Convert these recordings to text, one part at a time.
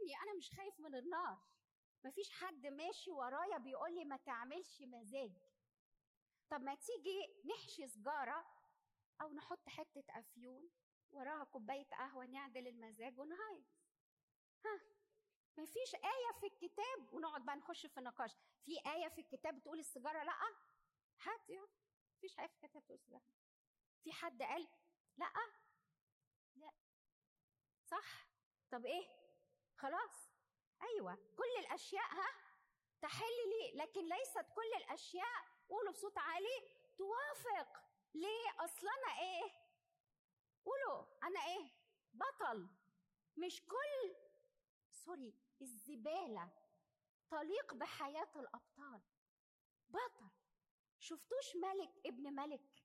صدقوني انا مش خايف من النار مفيش حد ماشي ورايا بيقول لي ما تعملش مزاج طب ما تيجي نحشي سجاره او نحط حته افيون وراها كوبايه قهوه نعدل المزاج ونهايص ها مفيش آية في الكتاب ونقعد بقى نخش في النقاش في آية في الكتاب بتقول السيجارة لأ هات مفيش آية في الكتاب بتقول السيجارة في حد قال لأ لا صح طب إيه خلاص أيوة كل الأشياء ها تحل لي لكن ليست كل الأشياء قولوا بصوت عالي توافق ليه أصل أنا إيه قولوا أنا إيه بطل مش كل سوري الزبالة تليق بحياة الأبطال بطل شفتوش ملك ابن ملك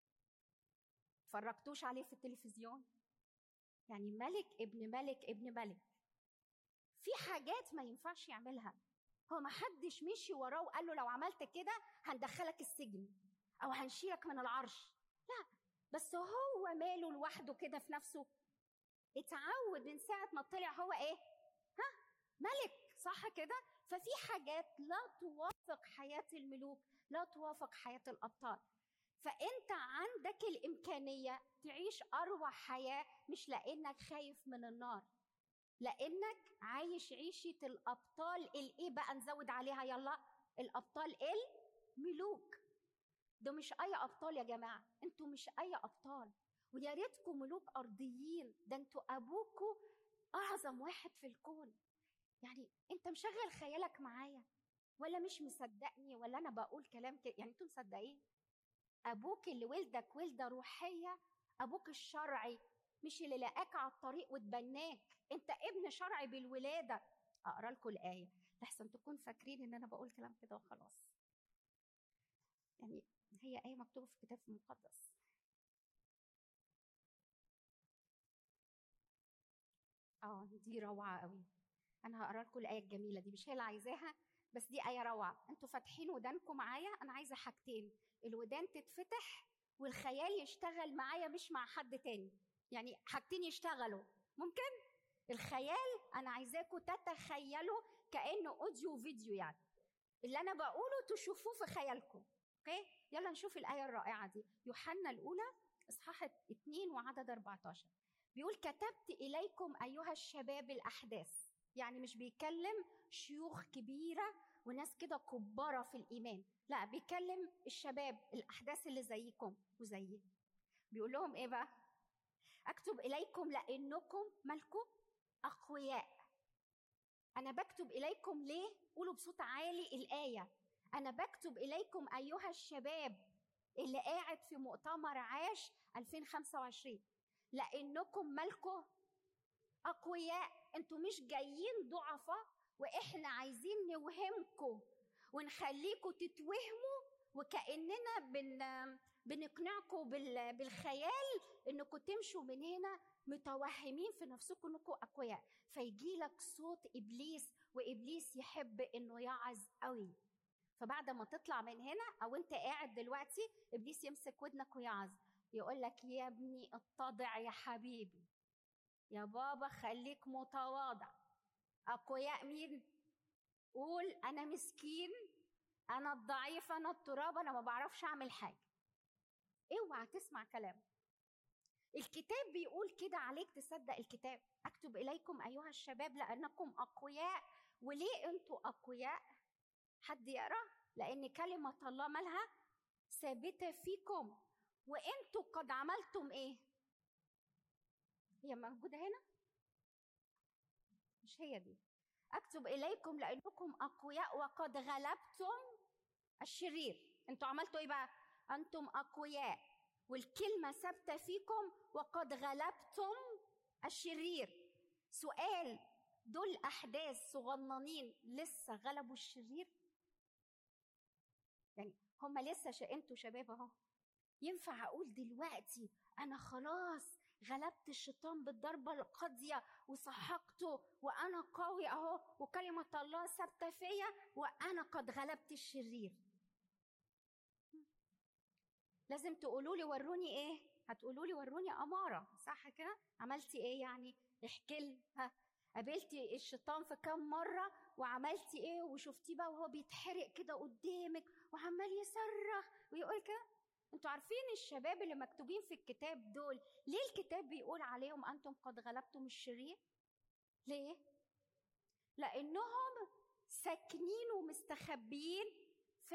اتفرجتوش عليه في التلفزيون يعني ملك ابن ملك ابن ملك في حاجات ما ينفعش يعملها هو ما حدش مشي وراه وقال له لو عملت كده هندخلك السجن او هنشيلك من العرش لا بس هو ماله لوحده كده في نفسه اتعود من ساعه ما طلع هو ايه ها ملك صح كده ففي حاجات لا توافق حياه الملوك لا توافق حياه الابطال فانت عندك الامكانيه تعيش اروع حياه مش لانك خايف من النار لانك عايش عيشه الابطال الايه بقى نزود عليها يلا الابطال الملوك ده مش اي ابطال يا جماعه انتوا مش اي ابطال ويا ريتكم ملوك ارضيين ده انتوا ابوكوا اعظم واحد في الكون يعني انت مشغل خيالك معايا ولا مش مصدقني ولا انا بقول كلام كده يعني انتوا مصدقين ابوك اللي ولدك ولده روحيه ابوك الشرعي مش اللي لقاك على الطريق واتبناك انت ابن شرعي بالولاده اقرا لكم الايه لحسن تكون فاكرين ان انا بقول كلام كده وخلاص يعني هي ايه مكتوبه في الكتاب المقدس اه دي روعه قوي انا هقرا لكم الايه الجميله دي مش هي اللي عايزاها بس دي ايه روعه انتوا فاتحين ودانكم معايا انا عايزه حاجتين الودان تتفتح والخيال يشتغل معايا مش مع حد تاني يعني حاجتين يشتغلوا ممكن الخيال انا عايزاكم تتخيلوا كانه اوديو فيديو يعني اللي انا بقوله تشوفوه في خيالكم اوكي يلا نشوف الايه الرائعه دي يوحنا الاولى اصحاح 2 وعدد 14 بيقول كتبت اليكم ايها الشباب الاحداث يعني مش بيكلم شيوخ كبيره وناس كده كبارة في الإيمان لا بيكلم الشباب الأحداث اللي زيكم وزيي بيقول لهم إيه بقى أكتب إليكم لأنكم مالكم أقوياء أنا بكتب إليكم ليه قولوا بصوت عالي الآية أنا بكتب إليكم أيها الشباب اللي قاعد في مؤتمر عاش 2025 لأنكم مالكم أقوياء أنتوا مش جايين ضعفاء واحنا عايزين نوهمكم ونخليكم تتوهموا وكاننا بن بنقنعكم بالخيال انكم تمشوا من هنا متوهمين في نفسكم انكم اقوياء فيجي لك صوت ابليس وابليس يحب انه يعظ قوي فبعد ما تطلع من هنا او انت قاعد دلوقتي ابليس يمسك ودنك ويعظ يقول لك يا ابني اتضع يا حبيبي يا بابا خليك متواضع أقوياء مين؟ قول أنا مسكين أنا الضعيف أنا التراب أنا ما بعرفش أعمل حاجة اوعى تسمع كلام الكتاب بيقول كده عليك تصدق الكتاب أكتب إليكم أيها الشباب لأنكم أقوياء وليه أنتوا أقوياء؟ حد يقرأ؟ لأن كلمة الله مالها ثابتة فيكم وأنتوا قد عملتم إيه؟ هي موجودة هنا؟ مش هي دي اكتب اليكم لانكم اقوياء وقد غلبتم الشرير انتوا عملتوا ايه بقى انتم اقوياء والكلمه ثابته فيكم وقد غلبتم الشرير سؤال دول احداث صغننين لسه غلبوا الشرير يعني هم لسه ش... انتوا شباب اهو ينفع اقول دلوقتي انا خلاص غلبت الشيطان بالضربة القاضية وسحقته وأنا قوي أهو وكلمة الله ثابتة فيا وأنا قد غلبت الشرير لازم تقولوا لي وروني إيه هتقولوا لي وروني أمارة صح كده عملتي إيه يعني احكي لي ها قابلتي الشيطان في كام مرة وعملتي ايه وشفتيه بقى وهو بيتحرق كده قدامك وعمال يصرخ ويقول كده انتوا عارفين الشباب اللي مكتوبين في الكتاب دول ليه الكتاب بيقول عليهم انتم قد غلبتم الشرير ليه لانهم ساكنين ومستخبيين في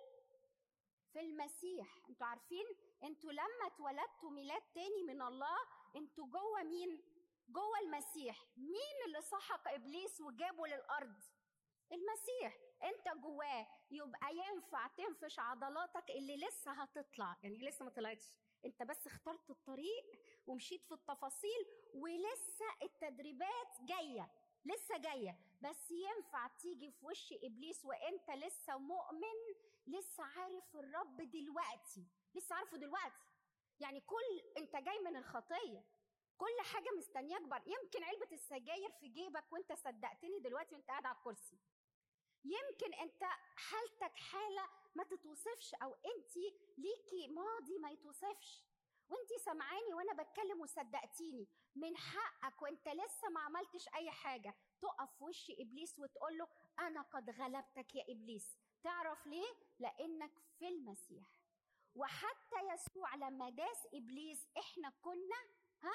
في المسيح انتوا عارفين انتوا لما اتولدتوا ميلاد تاني من الله انتوا جوه مين جوه المسيح مين اللي سحق ابليس وجابه للارض المسيح انت جواه يبقى ينفع تنفش عضلاتك اللي لسه هتطلع يعني لسه ما طلعتش انت بس اخترت الطريق ومشيت في التفاصيل ولسه التدريبات جايه لسه جايه بس ينفع تيجي في وش ابليس وانت لسه مؤمن لسه عارف الرب دلوقتي لسه عارفه دلوقتي يعني كل انت جاي من الخطيه كل حاجه مستنياك بر يمكن علبه السجاير في جيبك وانت صدقتني دلوقتي وانت قاعد على الكرسي يمكن انت حالتك حاله ما تتوصفش او انت ليكي ماضي ما يتوصفش وانت سمعاني وانا بتكلم وصدقتيني من حقك وانت لسه ما عملتش اي حاجه تقف في وش ابليس وتقول له انا قد غلبتك يا ابليس تعرف ليه لانك في المسيح وحتى يسوع لما داس ابليس احنا كنا ها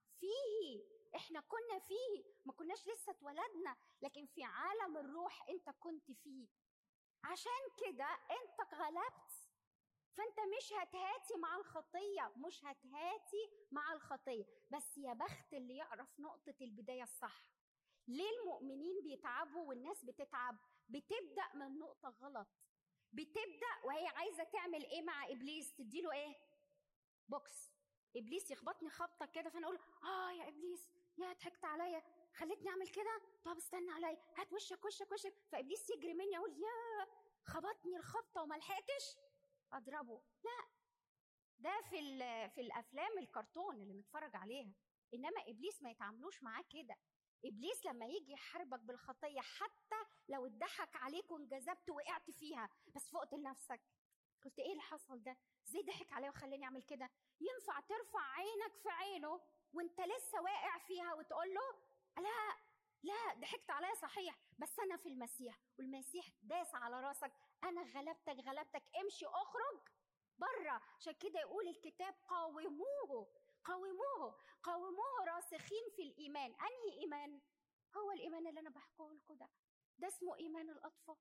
فيه احنا كنا فيه ما كناش لسه اتولدنا لكن في عالم الروح انت كنت فيه عشان كده انت غلبت فانت مش هتهاتي مع الخطيه مش هتهاتي مع الخطيه بس يا بخت اللي يعرف نقطه البدايه الصح ليه المؤمنين بيتعبوا والناس بتتعب بتبدا من نقطه غلط بتبدا وهي عايزه تعمل ايه مع ابليس تديله ايه بوكس ابليس يخبطني خبطه كده فانا اقول اه يا ابليس يا ضحكت عليا خلتني اعمل كده طب استنى عليا هات وشك وشك وشك فابليس يجري مني اقول يا خبطني الخبطه وما لحقتش اضربه لا ده في في الافلام الكرتون اللي نتفرج عليها انما ابليس ما يتعاملوش معاه كده ابليس لما يجي يحاربك بالخطيه حتى لو اتضحك عليك وانجذبت وقعت فيها بس فقت لنفسك قلت ايه اللي حصل ده ازاي ضحك عليا وخلاني اعمل كده ينفع ترفع عينك في عينه وانت لسه واقع فيها وتقول له لا لا ضحكت عليا صحيح بس انا في المسيح والمسيح داس على راسك انا غلبتك غلبتك امشي اخرج بره عشان كده يقول الكتاب قاوموه قاوموه قاوموه راسخين في الايمان انهي ايمان هو الايمان اللي انا بحكيه لكم ده ده اسمه ايمان الاطفال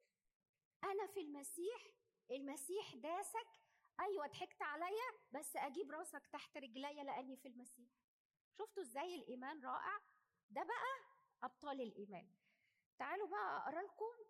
انا في المسيح المسيح داسك ايوه ضحكت عليا بس اجيب راسك تحت رجليا لاني في المسيح شفتوا ازاي الايمان رائع ده بقى ابطال الايمان تعالوا بقى اقرا لكم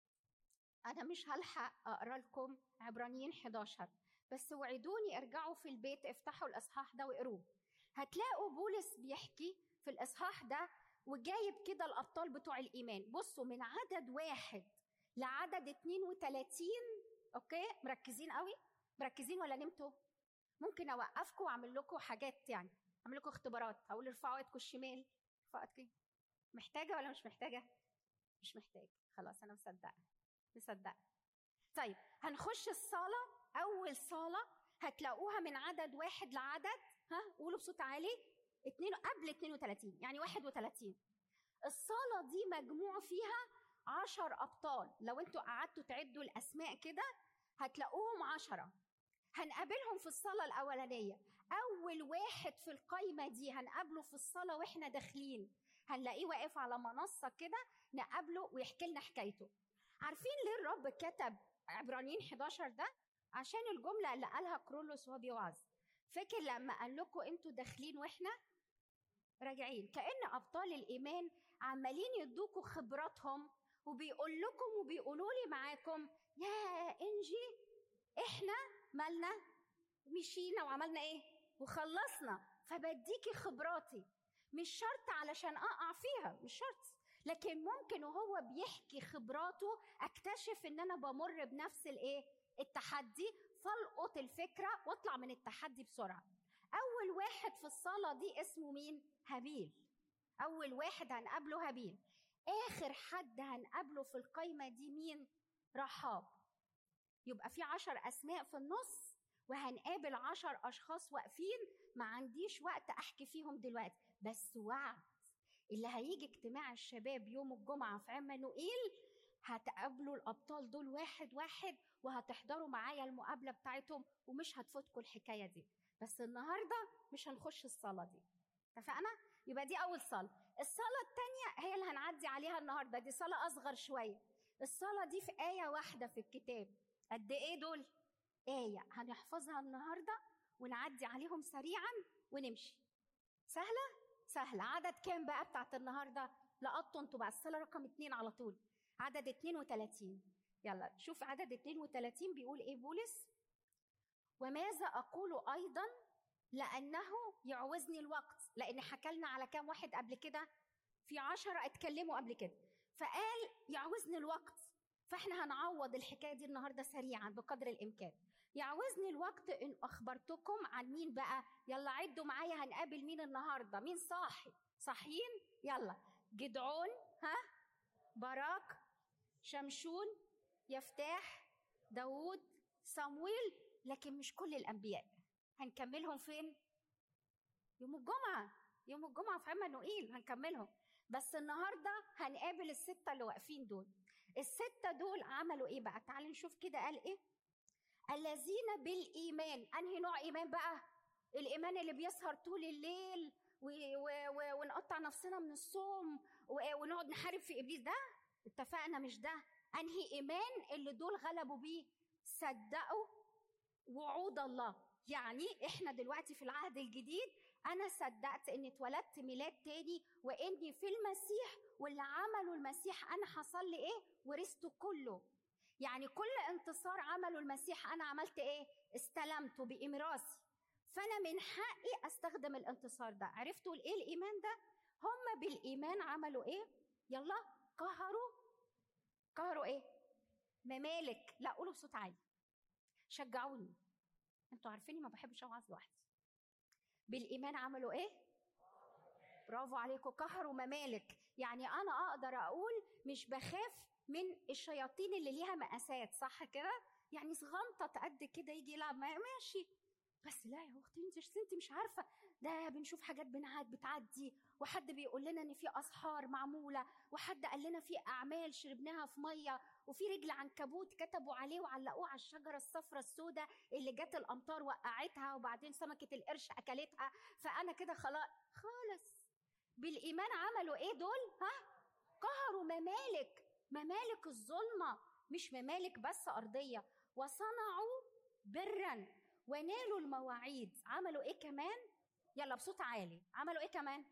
انا مش هلحق اقرا لكم عبرانيين 11 بس وعدوني ارجعوا في البيت افتحوا الاصحاح ده واقروه هتلاقوا بولس بيحكي في الاصحاح ده وجايب كده الابطال بتوع الايمان بصوا من عدد واحد لعدد 32 اوكي مركزين قوي مركزين ولا نمتوا ممكن اوقفكم واعمل لكم حاجات يعني اعمل لكم اختبارات اقول ارفعوا ايدكم الشمال ارفعوا ايدكم محتاجه ولا مش محتاجه مش محتاجه خلاص انا مصدقه مصدقه طيب هنخش الصاله اول صاله هتلاقوها من عدد واحد لعدد ها قولوا بصوت عالي اتنين قبل 32 يعني 31 الصاله دي مجموع فيها عشر ابطال لو انتوا قعدتوا تعدوا الاسماء كده هتلاقوهم عشرة هنقابلهم في الصلاة الأولانية أول واحد في القايمة دي هنقابله في الصلاة وإحنا داخلين هنلاقيه واقف على منصة كده نقابله ويحكي لنا حكايته عارفين ليه الرب كتب عبرانيين 11 ده عشان الجملة اللي قالها كرولوس وهو بيوعظ فاكر لما قال لكم انتوا داخلين واحنا راجعين كأن أبطال الإيمان عمالين يدوكوا خبراتهم وبيقول لكم وبيقولوا لي معاكم يا انجي احنا مالنا مشينا وعملنا ايه وخلصنا فبديكي خبراتي مش شرط علشان اقع فيها مش شرط لكن ممكن وهو بيحكي خبراته اكتشف ان انا بمر بنفس الايه التحدي فالقط الفكره واطلع من التحدي بسرعه اول واحد في الصاله دي اسمه مين هابيل اول واحد هنقابله هابيل اخر حد هنقابله في القايمه دي مين رحاب يبقى في عشر اسماء في النص وهنقابل عشر اشخاص واقفين ما عنديش وقت احكي فيهم دلوقتي بس وعد اللي هيجي اجتماع الشباب يوم الجمعه في عمانوئيل هتقابلوا الابطال دول واحد واحد وهتحضروا معايا المقابله بتاعتهم ومش هتفوتكم الحكايه دي بس النهارده مش هنخش الصلاه دي اتفقنا يبقى دي اول صلاه الصلاه الثانيه هي اللي هنعدي عليها النهارده دي صلاه اصغر شويه الصلاه دي في ايه واحده في الكتاب قد ايه دول ايه هنحفظها النهارده ونعدي عليهم سريعا ونمشي سهله سهله عدد كام بقى بتاعت النهارده لقطوا انتوا بقى الصلاه رقم اتنين على طول عدد 32 يلا شوف عدد 32 بيقول ايه بولس وماذا اقول ايضا لانه يعوزني الوقت لان حكى لنا على كام واحد قبل كده في عشرة اتكلموا قبل كده فقال يعوزني الوقت فاحنا هنعوض الحكايه دي النهارده سريعا بقدر الامكان يعوزني الوقت ان اخبرتكم عن مين بقى يلا عدوا معايا هنقابل مين النهارده مين صاحي صاحيين يلا جدعون ها باراك شمشون يفتاح داوود صمويل لكن مش كل الانبياء هنكملهم فين يوم الجمعه يوم الجمعه في عمانوئيل هنكملهم بس النهارده هنقابل السته اللي واقفين دول السته دول عملوا ايه بقى تعالوا نشوف كده قال ايه الذين بالايمان انهي نوع ايمان بقى الايمان اللي بيسهر طول الليل و... و... و... ونقطع نفسنا من الصوم و... ونقعد نحارب في ابليس ده اتفقنا مش ده انهي ايمان اللي دول غلبوا بيه صدقوا وعود الله يعني احنا دلوقتي في العهد الجديد انا صدقت اني اتولدت ميلاد تاني واني في المسيح واللي عمله المسيح انا حصل لي ايه ورثته كله يعني كل انتصار عمله المسيح انا عملت ايه استلمته بامراسي فانا من حقي استخدم الانتصار ده عرفتوا ايه الايمان ده هم بالايمان عملوا ايه يلا قهروا قهروا ايه ممالك لا قولوا بصوت عالي شجعوني انتوا عارفيني ما بحبش اوعظ لوحدي بالايمان عملوا ايه برافو عليكم قهروا ممالك يعني انا اقدر اقول مش بخاف من الشياطين اللي ليها مقاسات صح كده يعني صغنطه قد كده يجي يلعب ماشي بس لا يا اختي انت انت مش عارفه ده بنشوف حاجات بنعد بتعدي وحد بيقول لنا ان في اسحار معموله وحد قال لنا في اعمال شربناها في ميه وفي رجل عنكبوت كتبوا عليه وعلقوه على الشجره الصفراء السوداء اللي جت الامطار وقعتها وبعدين سمكه القرش اكلتها فانا كده خلاص خالص بالايمان عملوا ايه دول ها قهروا ممالك ممالك الظلمه مش ممالك بس ارضيه وصنعوا برا ونالوا المواعيد عملوا ايه كمان يلا بصوت عالي عملوا ايه كمان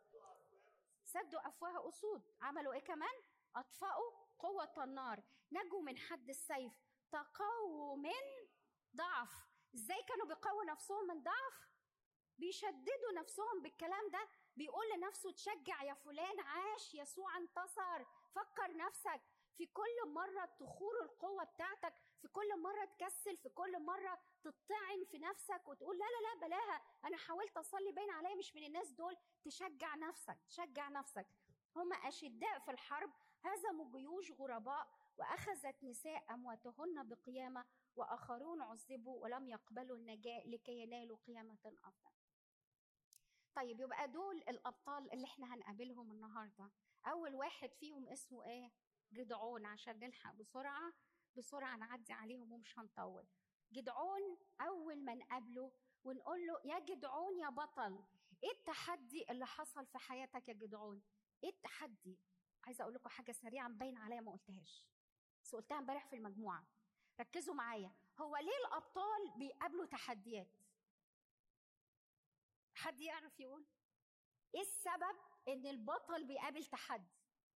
سدوا افواه اسود عملوا ايه كمان اطفأوا قوة النار نجوا من حد السيف تقووا من ضعف ازاي كانوا بيقووا نفسهم من ضعف بيشددوا نفسهم بالكلام ده بيقول لنفسه تشجع يا فلان عاش يسوع انتصر فكر نفسك في كل مرة تخور القوة بتاعتك في كل مرة تكسل في كل مرة تطعن في نفسك وتقول لا لا لا بلاها أنا حاولت أصلي باين عليا مش من الناس دول تشجع نفسك تشجع نفسك هم أشداء في الحرب هزموا جيوش غرباء وأخذت نساء أمواتهن بقيامة وآخرون عذبوا ولم يقبلوا النجاة لكي ينالوا قيامة أفضل طيب يبقى دول الأبطال اللي احنا هنقابلهم النهاردة أول واحد فيهم اسمه إيه؟ جدعون عشان نلحق بسرعة بسرعة نعدي عليهم ومش هنطول جدعون أول ما نقابله ونقول له يا جدعون يا بطل ايه التحدي اللي حصل في حياتك يا جدعون ايه التحدي عايزه اقول لكم حاجه سريعه مبين عليا ما قلتهاش بس قلتها امبارح في المجموعه ركزوا معايا هو ليه الابطال بيقابلوا تحديات حد يعرف يقول ايه السبب ان البطل بيقابل تحدي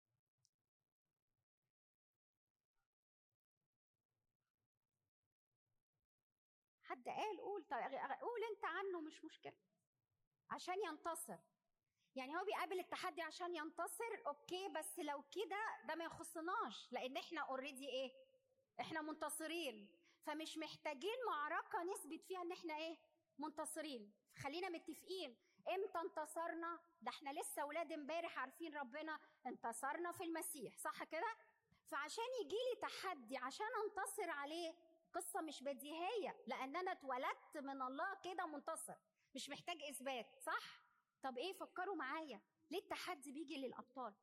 حد قال قول طيب قول انت عنه مش مشكله عشان ينتصر يعني هو بيقابل التحدي عشان ينتصر اوكي بس لو كده ده ما يخصناش لان احنا اوريدي ايه احنا منتصرين فمش محتاجين معركه نثبت فيها ان احنا ايه منتصرين خلينا متفقين امتى انتصرنا ده احنا لسه ولاد امبارح عارفين ربنا انتصرنا في المسيح صح كده فعشان يجي لي تحدي عشان انتصر عليه قصه مش بديهيه لان انا اتولدت من الله كده منتصر مش محتاج اثبات صح طب ايه فكروا معايا ليه التحدي بيجي للابطال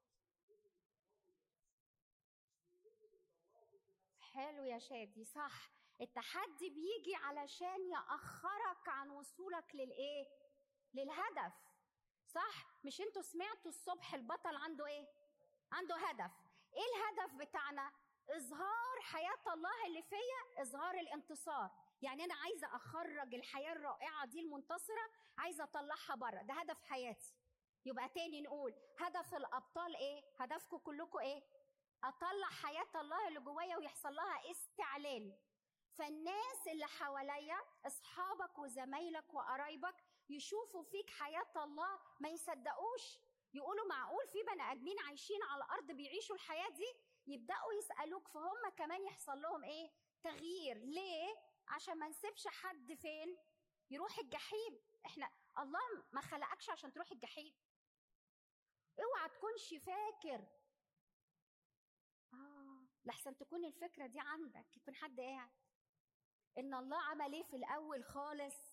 حلو يا شادي صح التحدي بيجي علشان يأخرك عن وصولك للإيه؟ للهدف صح؟ مش انتوا سمعتوا الصبح البطل عنده إيه؟ عنده هدف إيه الهدف بتاعنا؟ إظهار حياة الله اللي فيا إظهار الانتصار يعني أنا عايزة أخرج الحياة الرائعة دي المنتصرة عايزة أطلعها بره ده هدف حياتي يبقى تاني نقول هدف الأبطال إيه؟ هدفكم كلكم إيه؟ أطلع حياة الله اللي جوايا ويحصل لها استعلان فالناس اللي حواليا اصحابك وزمايلك وقرايبك يشوفوا فيك حياه الله ما يصدقوش يقولوا معقول في بني ادمين عايشين على الارض بيعيشوا الحياه دي يبداوا يسالوك فهم كمان يحصل لهم ايه تغيير ليه عشان ما نسيبش حد فين يروح الجحيم احنا الله ما خلقكش عشان تروح الجحيم اوعى تكونش فاكر اه لحسن تكون الفكره دي عندك يكون حد قاعد ان الله عمل ايه في الاول خالص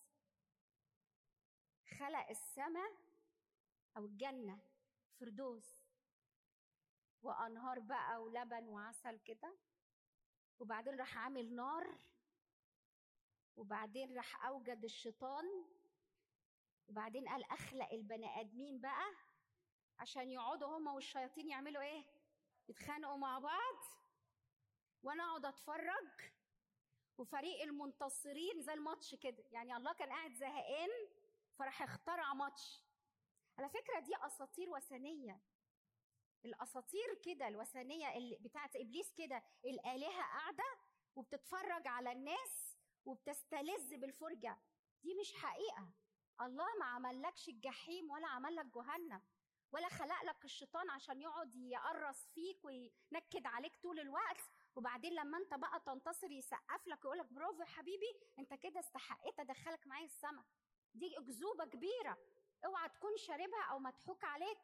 خلق السماء او الجنه فردوس وانهار بقى ولبن وعسل كده وبعدين راح عامل نار وبعدين راح اوجد الشيطان وبعدين قال اخلق البني ادمين بقى عشان يقعدوا هما والشياطين يعملوا ايه يتخانقوا مع بعض وانا اقعد اتفرج وفريق المنتصرين زي الماتش كده يعني الله كان قاعد زهقان فراح اخترع ماتش على فكره دي اساطير وثنيه الاساطير كده الوثنيه اللي بتاعت ابليس كده الالهه قاعده وبتتفرج على الناس وبتستلذ بالفرجه دي مش حقيقه الله ما عملكش الجحيم ولا عمل لك جهنم ولا خلق لك الشيطان عشان يقعد يقرص فيك وينكد عليك طول الوقت وبعدين لما انت بقى تنتصر يسقف لك ويقول لك برافو يا حبيبي انت كده استحقيت ادخلك معايا السما دي اكذوبه كبيره اوعى تكون شاربها او مضحوك عليك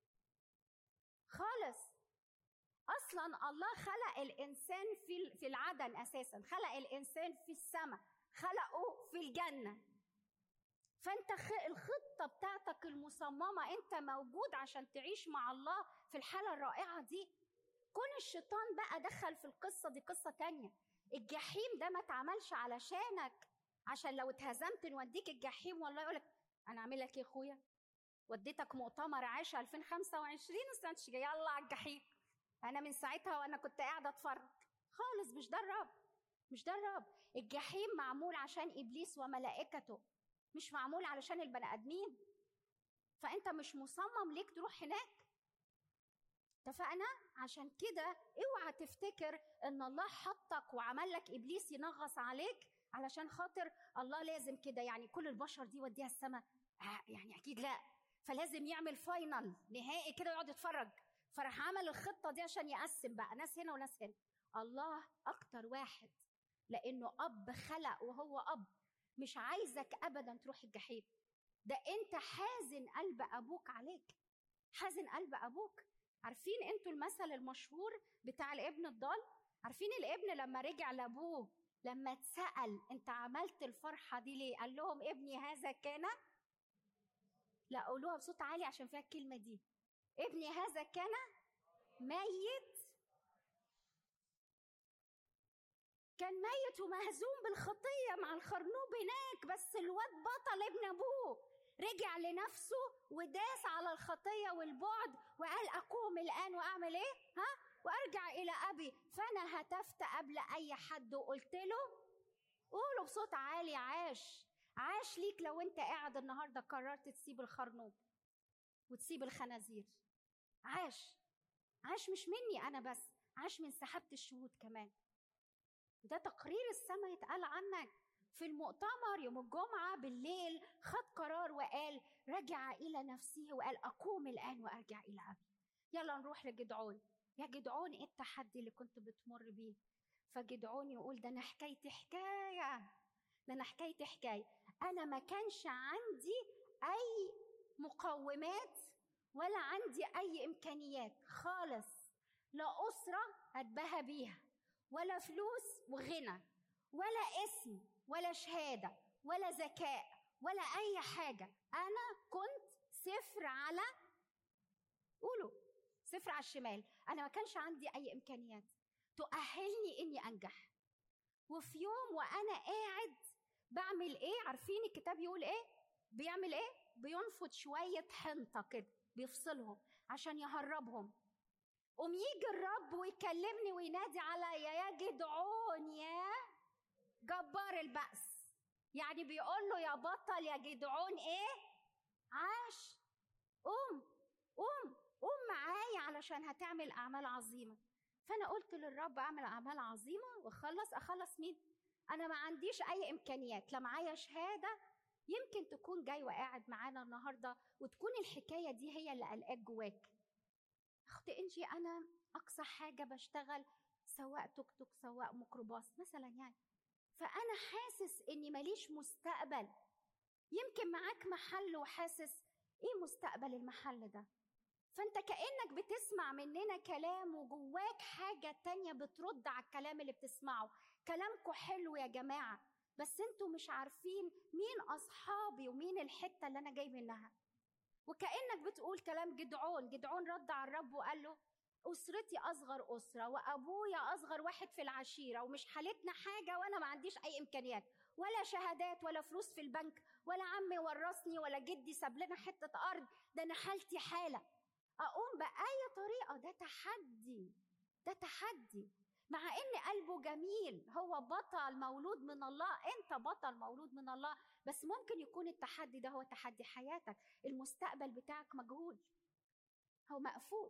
خالص اصلا الله خلق الانسان في في العدن اساسا خلق الانسان في السماء خلقه في الجنه فانت الخطه بتاعتك المصممه انت موجود عشان تعيش مع الله في الحاله الرائعه دي كون الشيطان بقى دخل في القصة دي قصة تانية الجحيم ده ما اتعملش علشانك عشان لو اتهزمت نوديك الجحيم والله يقولك انا اعمل لك ايه يا اخويا وديتك مؤتمر عاش 2025 وسنتش جاي يلا على الجحيم انا من ساعتها وانا كنت قاعده اتفرج خالص مش ده الرب مش ده الرب الجحيم معمول عشان ابليس وملائكته مش معمول علشان البني ادمين فانت مش مصمم ليك تروح هناك اتفقنا عشان كده اوعى تفتكر ان الله حطك وعمل لك ابليس ينغص عليك علشان خاطر الله لازم كده يعني كل البشر دي يوديها السماء آه يعني اكيد لا فلازم يعمل فاينل نهائي كده يقعد يتفرج فراح عمل الخطه دي عشان يقسم بقى ناس هنا وناس هنا الله اكتر واحد لانه اب خلق وهو اب مش عايزك ابدا تروح الجحيم ده انت حازن قلب ابوك عليك حازن قلب ابوك عارفين انتوا المثل المشهور بتاع الابن الضال عارفين الابن لما رجع لابوه لما اتسأل انت عملت الفرحة دي ليه قال لهم ابني هذا كان لا قولوها بصوت عالي عشان فيها الكلمة دي ابني هذا كان ميت كان ميت ومهزوم بالخطية مع الخرنوب هناك بس الواد بطل ابن أبوه رجع لنفسه وداس على الخطيه والبعد وقال اقوم الان واعمل ايه ها وارجع الى ابي فانا هتفت قبل اي حد وقلت له قولوا بصوت عالي عاش عاش ليك لو انت قاعد النهارده قررت تسيب الخرنوب وتسيب الخنازير عاش عاش مش مني انا بس عاش من سحابه الشهود كمان ده تقرير السماء يتقال عنك في المؤتمر يوم الجمعة بالليل خد قرار وقال رجع إلى نفسه وقال أقوم الآن وأرجع إلى أبي يلا نروح لجدعون يا جدعون إيه التحدي اللي كنت بتمر بيه فجدعون يقول ده أنا حكايتي حكاية ده أنا حكايتي حكاية أنا ما كانش عندي أي مقومات ولا عندي أي إمكانيات خالص لا أسرة أتباهى بيها ولا فلوس وغنى ولا اسم ولا شهاده ولا ذكاء ولا اي حاجه انا كنت صفر على قولوا صفر على الشمال انا ما كانش عندي اي امكانيات تؤهلني اني انجح وفي يوم وانا قاعد بعمل ايه عارفين الكتاب يقول ايه بيعمل ايه بينفض شويه حنطه كده بيفصلهم عشان يهربهم قوم يجي الرب ويكلمني وينادي عليا يا جدعون يا جبار البأس يعني بيقول له يا بطل يا جدعون ايه عاش قوم قوم قوم معايا علشان هتعمل اعمال عظيمه فانا قلت للرب اعمل اعمال عظيمه واخلص اخلص مين انا ما عنديش اي امكانيات لا معايا شهاده يمكن تكون جاي وقاعد معانا النهارده وتكون الحكايه دي هي اللي قلقاك جواك اخت انجي انا اقصى حاجه بشتغل سواق توك توك سواق ميكروباص مثلا يعني فانا حاسس اني ماليش مستقبل يمكن معاك محل وحاسس ايه مستقبل المحل ده فانت كانك بتسمع مننا كلام وجواك حاجه تانية بترد على الكلام اللي بتسمعه كلامكم حلو يا جماعه بس انتوا مش عارفين مين اصحابي ومين الحته اللي انا جاي منها وكانك بتقول كلام جدعون جدعون رد على الرب وقال له اسرتي اصغر اسره وابويا اصغر واحد في العشيره ومش حالتنا حاجه وانا ما عنديش اي امكانيات ولا شهادات ولا فلوس في البنك ولا عمي ورثني ولا جدي ساب لنا حته ارض ده انا حالتي حاله اقوم باي طريقه ده تحدي ده تحدي مع ان قلبه جميل هو بطل مولود من الله انت بطل مولود من الله بس ممكن يكون التحدي ده هو تحدي حياتك المستقبل بتاعك مجهول هو مقفول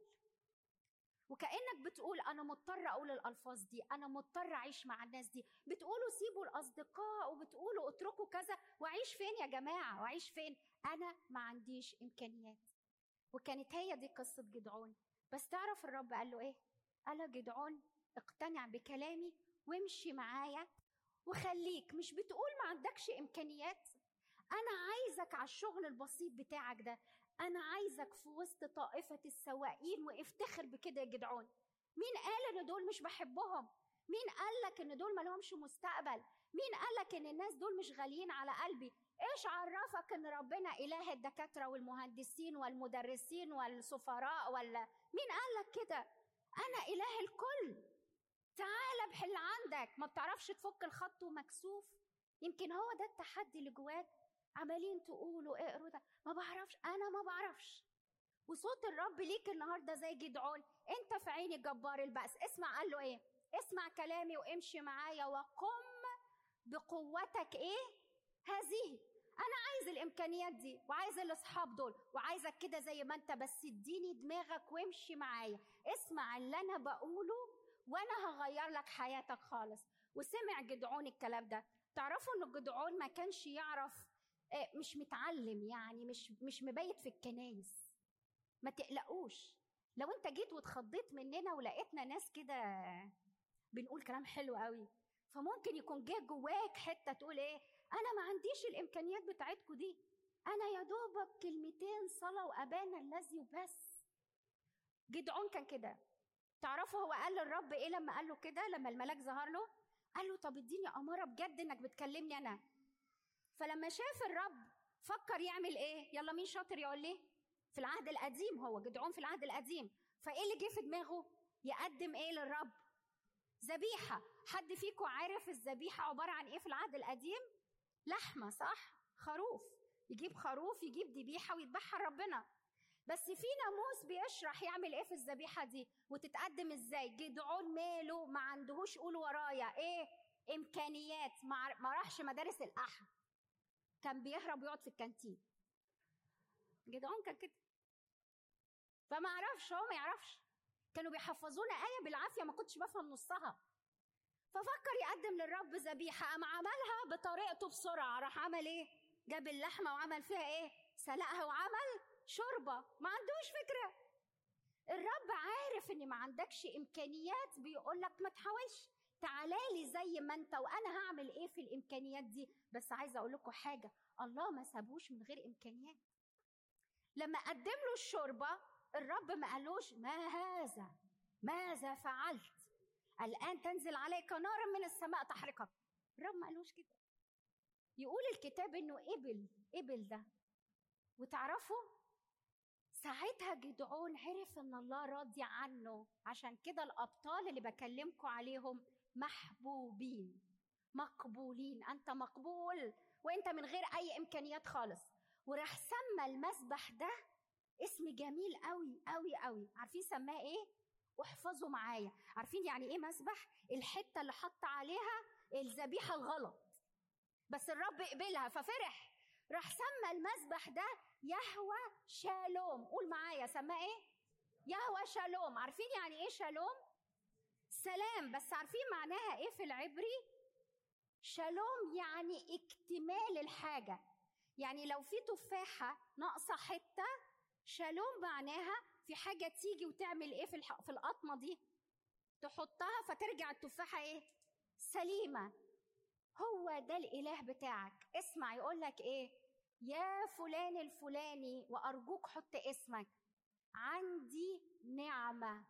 وكانك بتقول انا مضطر اقول الالفاظ دي انا مضطر اعيش مع الناس دي بتقولوا سيبوا الاصدقاء وبتقولوا اتركوا كذا واعيش فين يا جماعه واعيش فين انا ما عنديش امكانيات وكانت هي دي قصه جدعون بس تعرف الرب قال له ايه قال له جدعون اقتنع بكلامي وامشي معايا وخليك مش بتقول ما عندكش امكانيات انا عايزك على الشغل البسيط بتاعك ده انا عايزك في وسط طائفه السواقين وافتخر بكده يا جدعون مين قال ان دول مش بحبهم مين قال لك ان دول ما لهمش مستقبل مين قال لك ان الناس دول مش غاليين على قلبي ايش عرفك ان ربنا اله الدكاتره والمهندسين والمدرسين والسفراء ولا مين قال لك كده انا اله الكل تعال بحل عندك ما بتعرفش تفك الخط ومكسوف يمكن هو ده التحدي اللي جواك عمالين تقولوا اقروا ده ما بعرفش انا ما بعرفش وصوت الرب ليك النهارده زي جدعون انت في عيني جبار البأس اسمع قال له ايه اسمع كلامي وامشي معايا وقم بقوتك ايه هذه انا عايز الامكانيات دي وعايز الاصحاب دول وعايزك كده زي ما انت بس اديني دماغك وامشي معايا اسمع اللي انا بقوله وانا هغير لك حياتك خالص وسمع جدعون الكلام ده تعرفوا ان جدعون ما كانش يعرف مش متعلم يعني مش مش مبيت في الكنايس ما تقلقوش لو انت جيت واتخضيت مننا ولقيتنا ناس كده بنقول كلام حلو قوي فممكن يكون جه جواك حته تقول ايه انا ما عنديش الامكانيات بتاعتكم دي انا يا دوبك كلمتين صلاه وابانا الذي وبس جدعون كان كده تعرفوا هو قال للرب ايه لما قال له كده لما الملاك ظهر له قال له طب اديني اماره بجد انك بتكلمني انا فلما شاف الرب فكر يعمل ايه يلا مين شاطر يقول لي في العهد القديم هو جدعون في العهد القديم فايه اللي جه في دماغه يقدم ايه للرب ذبيحه حد فيكم عارف الذبيحه عباره عن ايه في العهد القديم لحمه صح خروف يجيب خروف يجيب ذبيحه ويذبحها لربنا بس في ناموس بيشرح يعمل ايه في الذبيحه دي وتتقدم ازاي جدعون ماله ما عندهوش قول ورايا ايه امكانيات ما راحش مدارس الاحد كان بيهرب ويقعد في الكانتين جدعون كان كده فما اعرفش هو ما يعرفش كانوا بيحفظونا آية بالعافية ما كنتش بفهم نصها ففكر يقدم للرب ذبيحة قام عملها بطريقته بسرعة راح عمل ايه جاب اللحمة وعمل فيها ايه سلقها وعمل شوربة ما عندوش فكرة الرب عارف ان ما عندكش امكانيات بيقول لك ما تحاولش تعالى لي زي ما انت وانا هعمل ايه في الامكانيات دي بس عايزه اقول لكم حاجه الله ما سابوش من غير امكانيات لما قدم له الشوربه الرب ما قالوش ما هذا ماذا فعلت الان تنزل عليك نار من السماء تحرقك الرب ما قالوش كده يقول الكتاب انه قبل قبل ده وتعرفوا ساعتها جدعون عرف ان الله راضي عنه عشان كده الابطال اللي بكلمكم عليهم محبوبين مقبولين انت مقبول وانت من غير اي امكانيات خالص وراح سمى المسبح ده اسم جميل قوي قوي قوي عارفين سماه ايه واحفظوا معايا عارفين يعني ايه مسبح الحته اللي حط عليها الذبيحه الغلط بس الرب قبلها ففرح راح سمى المسبح ده يهوى شالوم قول معايا سماه ايه يهوى شالوم عارفين يعني ايه شالوم سلام بس عارفين معناها ايه في العبري شالوم يعني اكتمال الحاجه يعني لو في تفاحه ناقصه حته شالوم معناها في حاجه تيجي وتعمل ايه في الح... في القطمه دي تحطها فترجع التفاحه ايه سليمه هو ده الاله بتاعك اسمع يقول لك ايه يا فلان الفلاني وارجوك حط اسمك عندي نعمه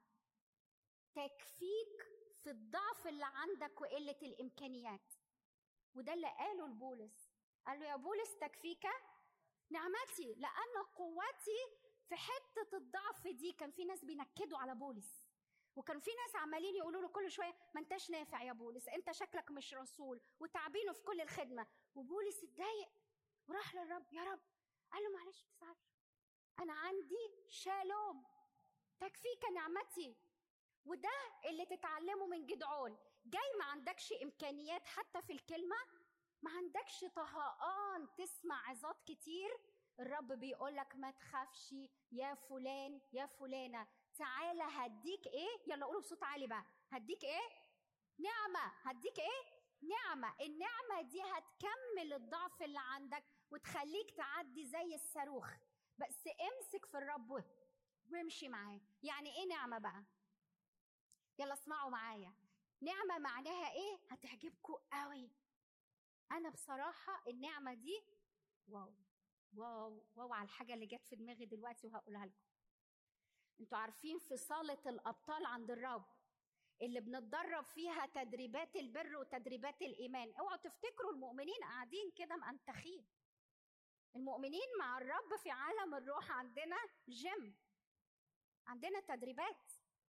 تكفيك في الضعف اللي عندك وقله الامكانيات وده اللي قاله لبولس قال له يا بولس تكفيك نعمتي لان قوتي في حته الضعف دي كان في ناس بينكدوا على بولس وكان في ناس عمالين يقولوا له كل شويه ما انتش نافع يا بولس انت شكلك مش رسول وتعبينه في كل الخدمه وبولس اتضايق وراح للرب يا رب قال له معلش ما تزعلش انا عندي شالوم تكفيك نعمتي وده اللي تتعلمه من جدعون جاي ما عندكش امكانيات حتى في الكلمه ما عندكش طهقان تسمع عظات كتير الرب بيقول لك ما تخافش يا فلان يا فلانه تعالى هديك ايه يلا قولوا بصوت عالي بقى هديك ايه نعمه هديك ايه نعمه النعمه دي هتكمل الضعف اللي عندك وتخليك تعدي زي الصاروخ بس امسك في الرب وامشي معاه يعني ايه نعمه بقى يلا اسمعوا معايا نعمه معناها ايه هتعجبكم قوي انا بصراحه النعمه دي واو واو واو على الحاجه اللي جت في دماغي دلوقتي وهقولها لكم انتوا عارفين في صاله الابطال عند الرب اللي بنتدرب فيها تدريبات البر وتدريبات الايمان اوعوا تفتكروا المؤمنين قاعدين كده مأنتخين المؤمنين مع الرب في عالم الروح عندنا جيم عندنا تدريبات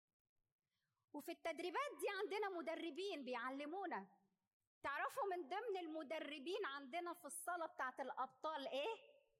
وفي التدريبات دي عندنا مدربين بيعلمونا تعرفوا من ضمن المدربين عندنا في الصلاة بتاعت الأبطال إيه؟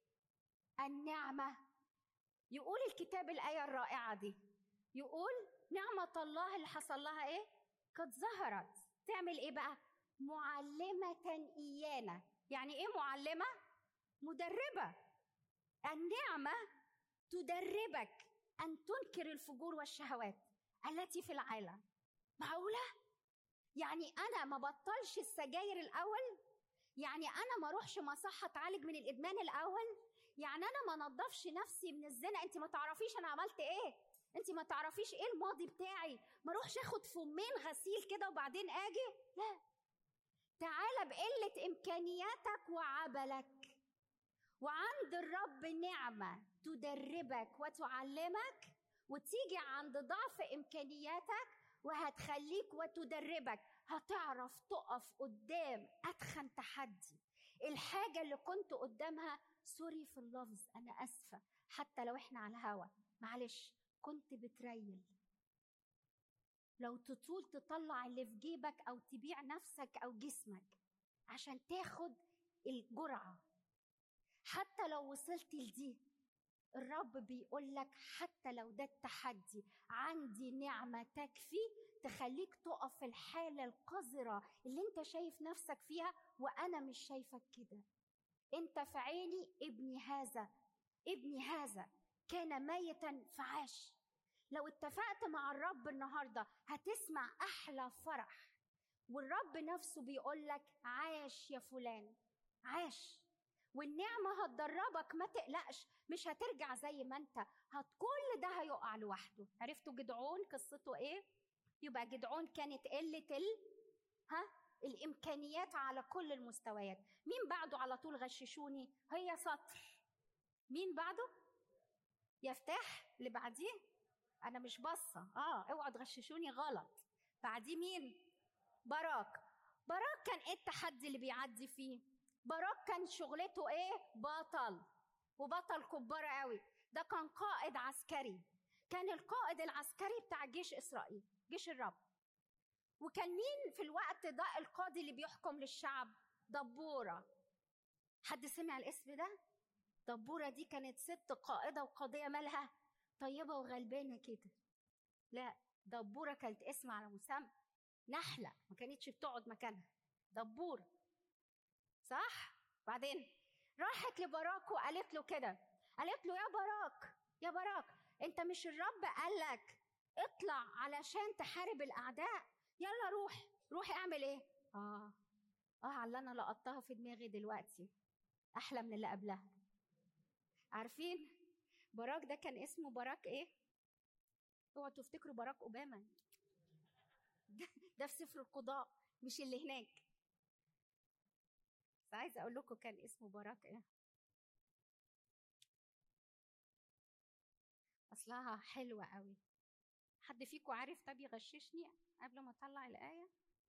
النعمة يقول الكتاب الآية الرائعة دي يقول نعمة الله اللي حصل لها إيه؟ قد ظهرت تعمل إيه بقى؟ معلمة إيانا يعني إيه معلمة؟ مدربة النعمة تدربك أن تنكر الفجور والشهوات التي في العالم معقولة؟ يعني أنا ما بطلش السجاير الأول؟ يعني أنا ما أروحش مصحة أتعالج من الإدمان الأول؟ يعني أنا ما نضفش نفسي من الزنا أنت ما تعرفيش أنا عملت إيه؟ أنت ما تعرفيش إيه الماضي بتاعي؟ ما أروحش آخد فمين غسيل كده وبعدين أجي؟ لا تعالى بقلة إمكانياتك وعبلك وعند الرب نعمة تدربك وتعلمك وتيجي عند ضعف إمكانياتك وهتخليك وتدربك هتعرف تقف قدام أتخن تحدي الحاجة اللي كنت قدامها سوري في اللفظ أنا أسفة حتى لو إحنا على الهوا معلش كنت بتريل لو تطول تطلع اللي في جيبك أو تبيع نفسك أو جسمك عشان تاخد الجرعة حتى لو وصلت لدي الرب بيقول لك حتى لو ده التحدي عندي نعمة تكفي تخليك تقف في الحالة القذرة اللي انت شايف نفسك فيها وأنا مش شايفك كده انت في عيني ابني هذا ابني هذا كان ميتا فعاش لو اتفقت مع الرب النهارده هتسمع احلى فرح والرب نفسه بيقول لك عاش يا فلان عاش والنعمه هتدربك ما تقلقش مش هترجع زي ما انت هت كل ده هيقع لوحده عرفتوا جدعون قصته ايه يبقى جدعون كانت قله ال ها الامكانيات على كل المستويات مين بعده على طول غششوني هي سطر مين بعده يفتح اللي بعديه انا مش باصه اه اوعوا تغششوني غلط بعديه مين باراك باراك كان ايه التحدي اللي بيعدي فيه باراك كان شغلته ايه بطل وبطل كبار قوي ده كان قائد عسكري كان القائد العسكري بتاع جيش اسرائيل جيش الرب وكان مين في الوقت ده القاضي اللي بيحكم للشعب دبوره حد سمع الاسم ده دبوره دي كانت ست قائده وقاضيه مالها طيبه وغلبانه كده لا دبوره كانت اسم على مسمى نحله ما كانتش بتقعد مكانها دبوره صح بعدين راحت لبراك وقالت له كده قالت له يا براك يا براك انت مش الرب قال لك اطلع علشان تحارب الاعداء يلا روح روح اعمل ايه اه اه على اللي انا لقطتها في دماغي دلوقتي احلى من اللي قبلها عارفين باراك ده كان اسمه باراك ايه اوعوا تفتكروا باراك اوباما ده, ده في سفر القضاء مش اللي هناك بس عايزه اقول لكم كان اسمه باراك ايه اصلها حلوه قوي حد فيكم عارف طب يغششني قبل ما اطلع الايه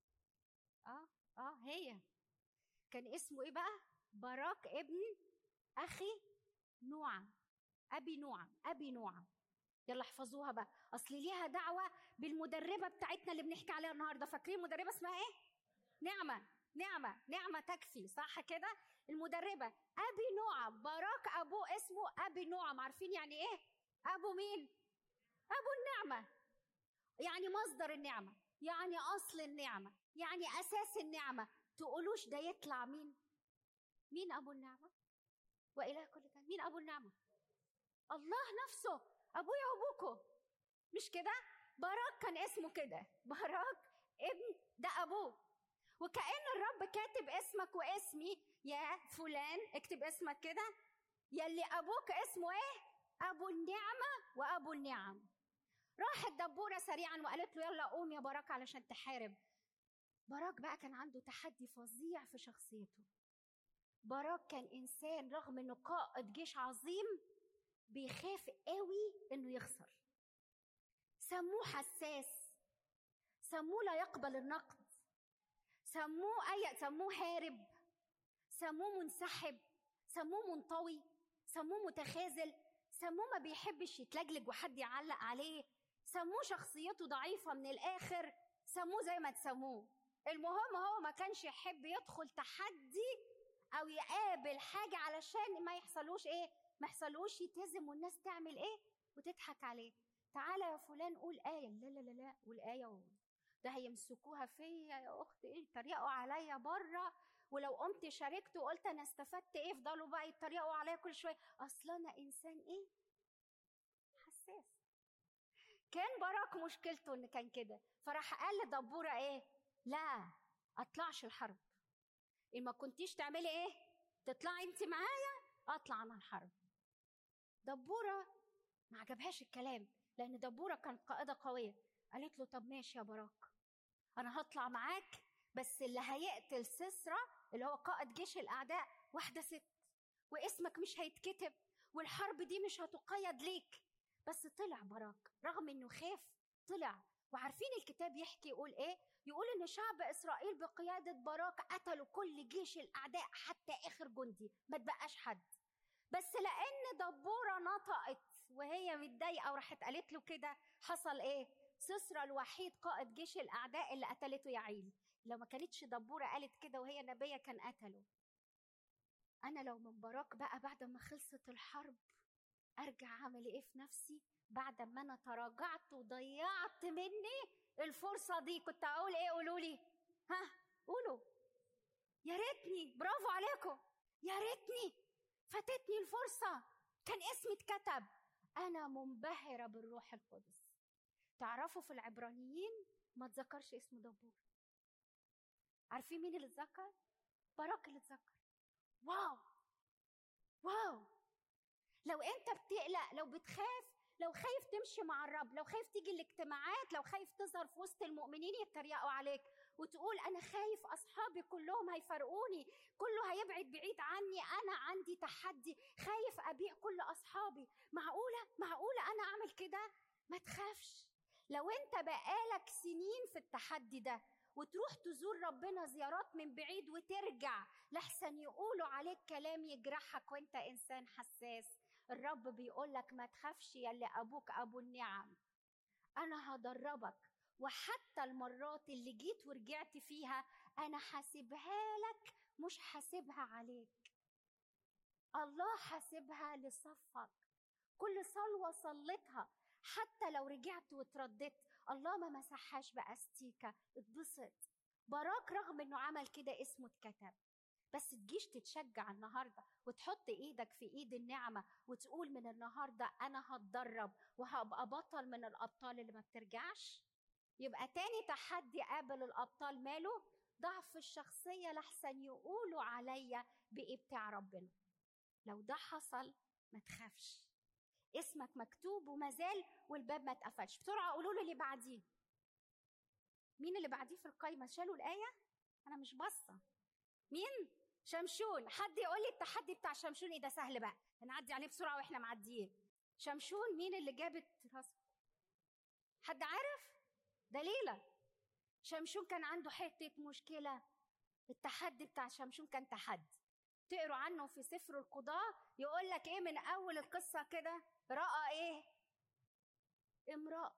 اه اه هي كان اسمه ايه بقى باراك ابن اخي نوعا ابي نوعا ابي نوعا يلا احفظوها بقى اصل ليها دعوه بالمدربه بتاعتنا اللي بنحكي عليها النهارده فاكرين مدربه اسمها ايه نعمه نعمه نعمه تكفي صح كده المدربه ابي نوعم باراك ابوه اسمه ابي نوعم عارفين يعني ايه ابو مين ابو النعمه يعني مصدر النعمه يعني اصل النعمه يعني اساس النعمه تقولوش ده يطلع مين مين ابو النعمه واله كل كان مين ابو النعمه الله نفسه ابويا وابوكو مش كده باراك كان اسمه كده باراك ابن ده ابوه وكأن الرب كاتب اسمك واسمي يا فلان اكتب اسمك كده يلي ابوك اسمه ايه ابو النعمه وابو النعم راحت دبوره سريعا وقالت له يلا قوم يا باراك علشان تحارب باراك بقى كان عنده تحدي فظيع في شخصيته باراك كان انسان رغم انه قائد جيش عظيم بيخاف قوي انه يخسر سموه حساس سموه لا يقبل النقد سموه اي سموه هارب سموه منسحب سموه منطوي سموه متخاذل سموه ما بيحبش يتلجلج وحد يعلق عليه سموه شخصيته ضعيفه من الاخر سموه زي ما تسموه المهم هو ما كانش يحب يدخل تحدي او يقابل حاجه علشان ما يحصلوش ايه ما يحصلوش يتزم والناس تعمل ايه وتضحك عليه تعالى يا فلان قول آية لا لا لا لا قول آية و... ده هيمسكوها فيا يا أختي إيه يتريقوا عليا بره ولو قمت شاركت وقلت أنا استفدت إيه يفضلوا بقى يتريقوا عليا كل شوية أصل أنا إنسان إيه حساس كان باراك مشكلته إن كان كده فراح قال لدبورة إيه لا أطلعش الحرب إن ما كنتيش تعملي إيه تطلعي أنت معايا أطلع أنا الحرب دبورة ما عجبهاش الكلام لأن دبورة كانت قائدة قوية قالت له طب ماشي يا براك أنا هطلع معاك بس اللي هيقتل سسرة اللي هو قائد جيش الأعداء واحدة ست واسمك مش هيتكتب والحرب دي مش هتقيد ليك بس طلع براك رغم انه خاف طلع وعارفين الكتاب يحكي يقول ايه يقول ان شعب اسرائيل بقياده باراك قتلوا كل جيش الاعداء حتى اخر جندي ما تبقاش حد بس لان دبوره نطقت وهي متضايقه وراحت قالت له كده حصل ايه سسرى الوحيد قائد جيش الاعداء اللي قتلته يعيل لو ما كانتش دبوره قالت كده وهي نبيه كان قتله انا لو من باراك بقى بعد ما خلصت الحرب ارجع اعمل ايه في نفسي بعد ما انا تراجعت وضيعت مني الفرصه دي كنت اقول ايه قولوا لي ها قولوا يا ريتني برافو عليكم يا ريتني فاتتني الفرصه كان اسمي اتكتب انا منبهره بالروح القدس تعرفوا في العبرانيين ما تذكرش اسم دبور عارفين مين اللي اتذكر باراك اللي اتذكر واو واو لو انت بتقلق لو بتخاف لو خايف تمشي مع الرب لو خايف تيجي الاجتماعات لو خايف تظهر في وسط المؤمنين يتريقوا عليك وتقول انا خايف اصحابي كلهم هيفرقوني كله هيبعد بعيد عني انا عندي تحدي خايف ابيع كل اصحابي معقوله معقوله انا اعمل كده ما تخافش لو انت بقالك سنين في التحدي ده وتروح تزور ربنا زيارات من بعيد وترجع لحسن يقولوا عليك كلام يجرحك وانت انسان حساس الرب بيقول لك ما تخافش يا اللي ابوك ابو النعم انا هدربك وحتى المرات اللي جيت ورجعت فيها انا حاسبها لك مش حاسبها عليك الله حاسبها لصفك كل صلوه صليتها حتى لو رجعت وترددت الله ما مسحهاش باستيكه اتبسط براك رغم انه عمل كده اسمه اتكتب بس تجيش تتشجع النهارده وتحط ايدك في ايد النعمه وتقول من النهارده انا هتدرب وهبقى بطل من الابطال اللي ما بترجعش يبقى تاني تحدي قابل الابطال ماله ضعف الشخصيه لحسن يقولوا عليا بايه بتاع ربنا لو ده حصل ما تخافش اسمك مكتوب وما زال والباب ما اتقفلش بسرعه قولوا له اللي بعديه مين اللي بعديه في القايمه شالوا الايه انا مش باصه مين شمشون حد يقول لي التحدي بتاع شمشون ايه ده سهل بقى هنعدي عليه بسرعه واحنا معديين شمشون مين اللي جابت راسه حد عارف دليلة شمشون كان عنده حتة مشكلة التحدي بتاع شمشون كان تحدي تقروا عنه في سفر القضاء يقول لك ايه من اول القصة كده رأى ايه امرأة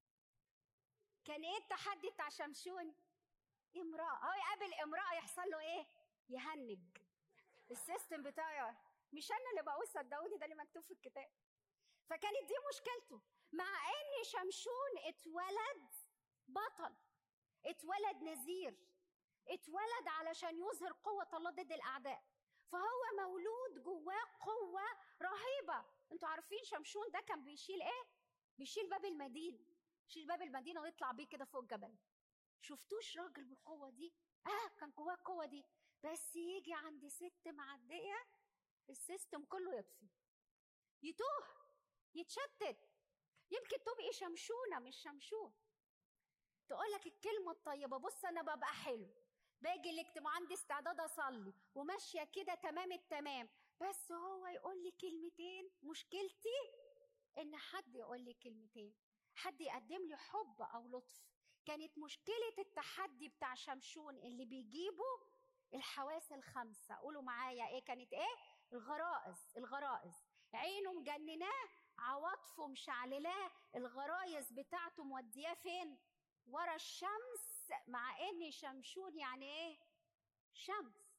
كان ايه التحدي بتاع شمشون امرأة هو يقابل امرأة يحصل له ايه يهنج السيستم بتاعه مش انا اللي بقول صدقوني ده اللي مكتوب في الكتاب فكانت دي مشكلته مع ان شمشون اتولد بطل اتولد نذير اتولد علشان يظهر قوة الله ضد الأعداء فهو مولود جواه قوة رهيبة انتوا عارفين شمشون ده كان بيشيل ايه بيشيل باب المدينة يشيل باب المدينة ويطلع بيه كده فوق الجبل شفتوش راجل بالقوة دي اه كان جواه القوة دي بس يجي عند ست معدية السيستم كله يطفي يتوه يتشتت يمكن تبقي شمشونة مش شمشون تقول لك الكلمة الطيبة بص أنا ببقى حلو باجي الاجتماع عندي استعداد أصلي وماشية كده تمام التمام بس هو يقول لي كلمتين مشكلتي إن حد يقول لي كلمتين حد يقدم لي حب أو لطف كانت مشكلة التحدي بتاع شمشون اللي بيجيبه الحواس الخمسة قولوا معايا إيه كانت إيه الغرائز الغرائز عينه مجنناه عواطفه مشعللاه الغرايز بتاعته مودياه فين ورا الشمس مع ان شمشون يعني ايه شمس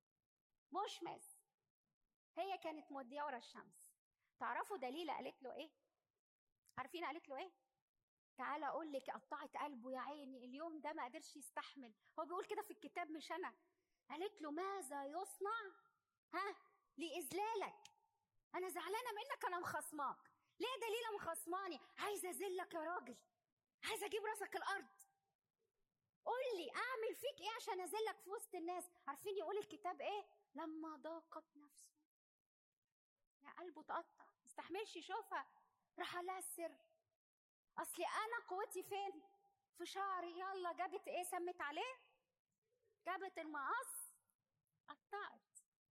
مشمس هي كانت مودية ورا الشمس تعرفوا دليلة قالت له ايه عارفين قالت له ايه تعالى اقول لك قطعت قلبه يا عيني اليوم ده ما قدرش يستحمل هو بيقول كده في الكتاب مش انا قالت له ماذا يصنع ها لاذلالك انا زعلانه منك انا مخصماك ليه دليله مخصماني عايزه اذلك يا راجل عايزه اجيب راسك الارض قول لي اعمل فيك ايه عشان اذلك في وسط الناس عارفين يقول الكتاب ايه لما ضاقت نفسه يا قلبه تقطع مستحملش يشوفها راح لها السر اصلي انا قوتي فين في شعري يلا جابت ايه سمت عليه جابت المقص قطعت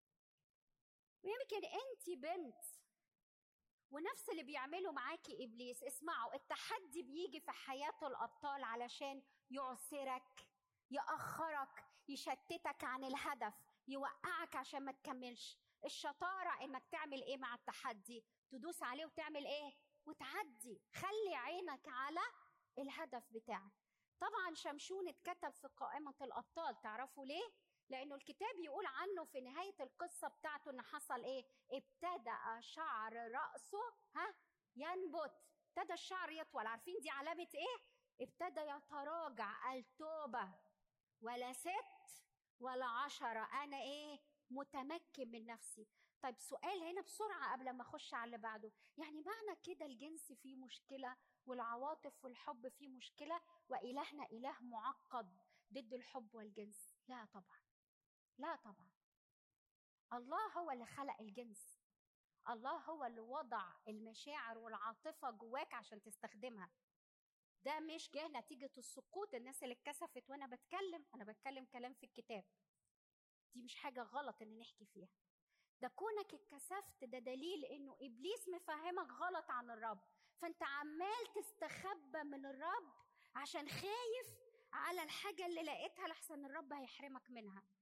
ويمكن انت بنت ونفس اللي بيعمله معاكي ابليس اسمعوا التحدي بيجي في حياه الابطال علشان يعسرك ياخرك يشتتك عن الهدف يوقعك عشان ما تكملش الشطاره انك تعمل ايه مع التحدي تدوس عليه وتعمل ايه وتعدي خلي عينك على الهدف بتاعك طبعا شمشون اتكتب في قائمه الابطال تعرفوا ليه لانه الكتاب يقول عنه في نهايه القصه بتاعته ان حصل ايه ابتدا شعر راسه ها ينبت ابتدى الشعر يطول عارفين دي علامه ايه ابتدى يتراجع قال توبه ولا ست ولا عشرة أنا إيه متمكن من نفسي طيب سؤال هنا بسرعة قبل ما أخش على اللي بعده يعني معنى كده الجنس فيه مشكلة والعواطف والحب فيه مشكلة وإلهنا إله معقد ضد الحب والجنس لا طبعا لا طبعا الله هو اللي خلق الجنس الله هو اللي وضع المشاعر والعاطفة جواك عشان تستخدمها ده مش جه نتيجة السقوط الناس اللي اتكسفت وأنا بتكلم أنا بتكلم كلام في الكتاب دي مش حاجة غلط إن نحكي فيها ده كونك اتكسفت ده دليل إنه إبليس مفهمك غلط عن الرب فأنت عمال تستخبى من الرب عشان خايف على الحاجة اللي لقيتها لحسن الرب هيحرمك منها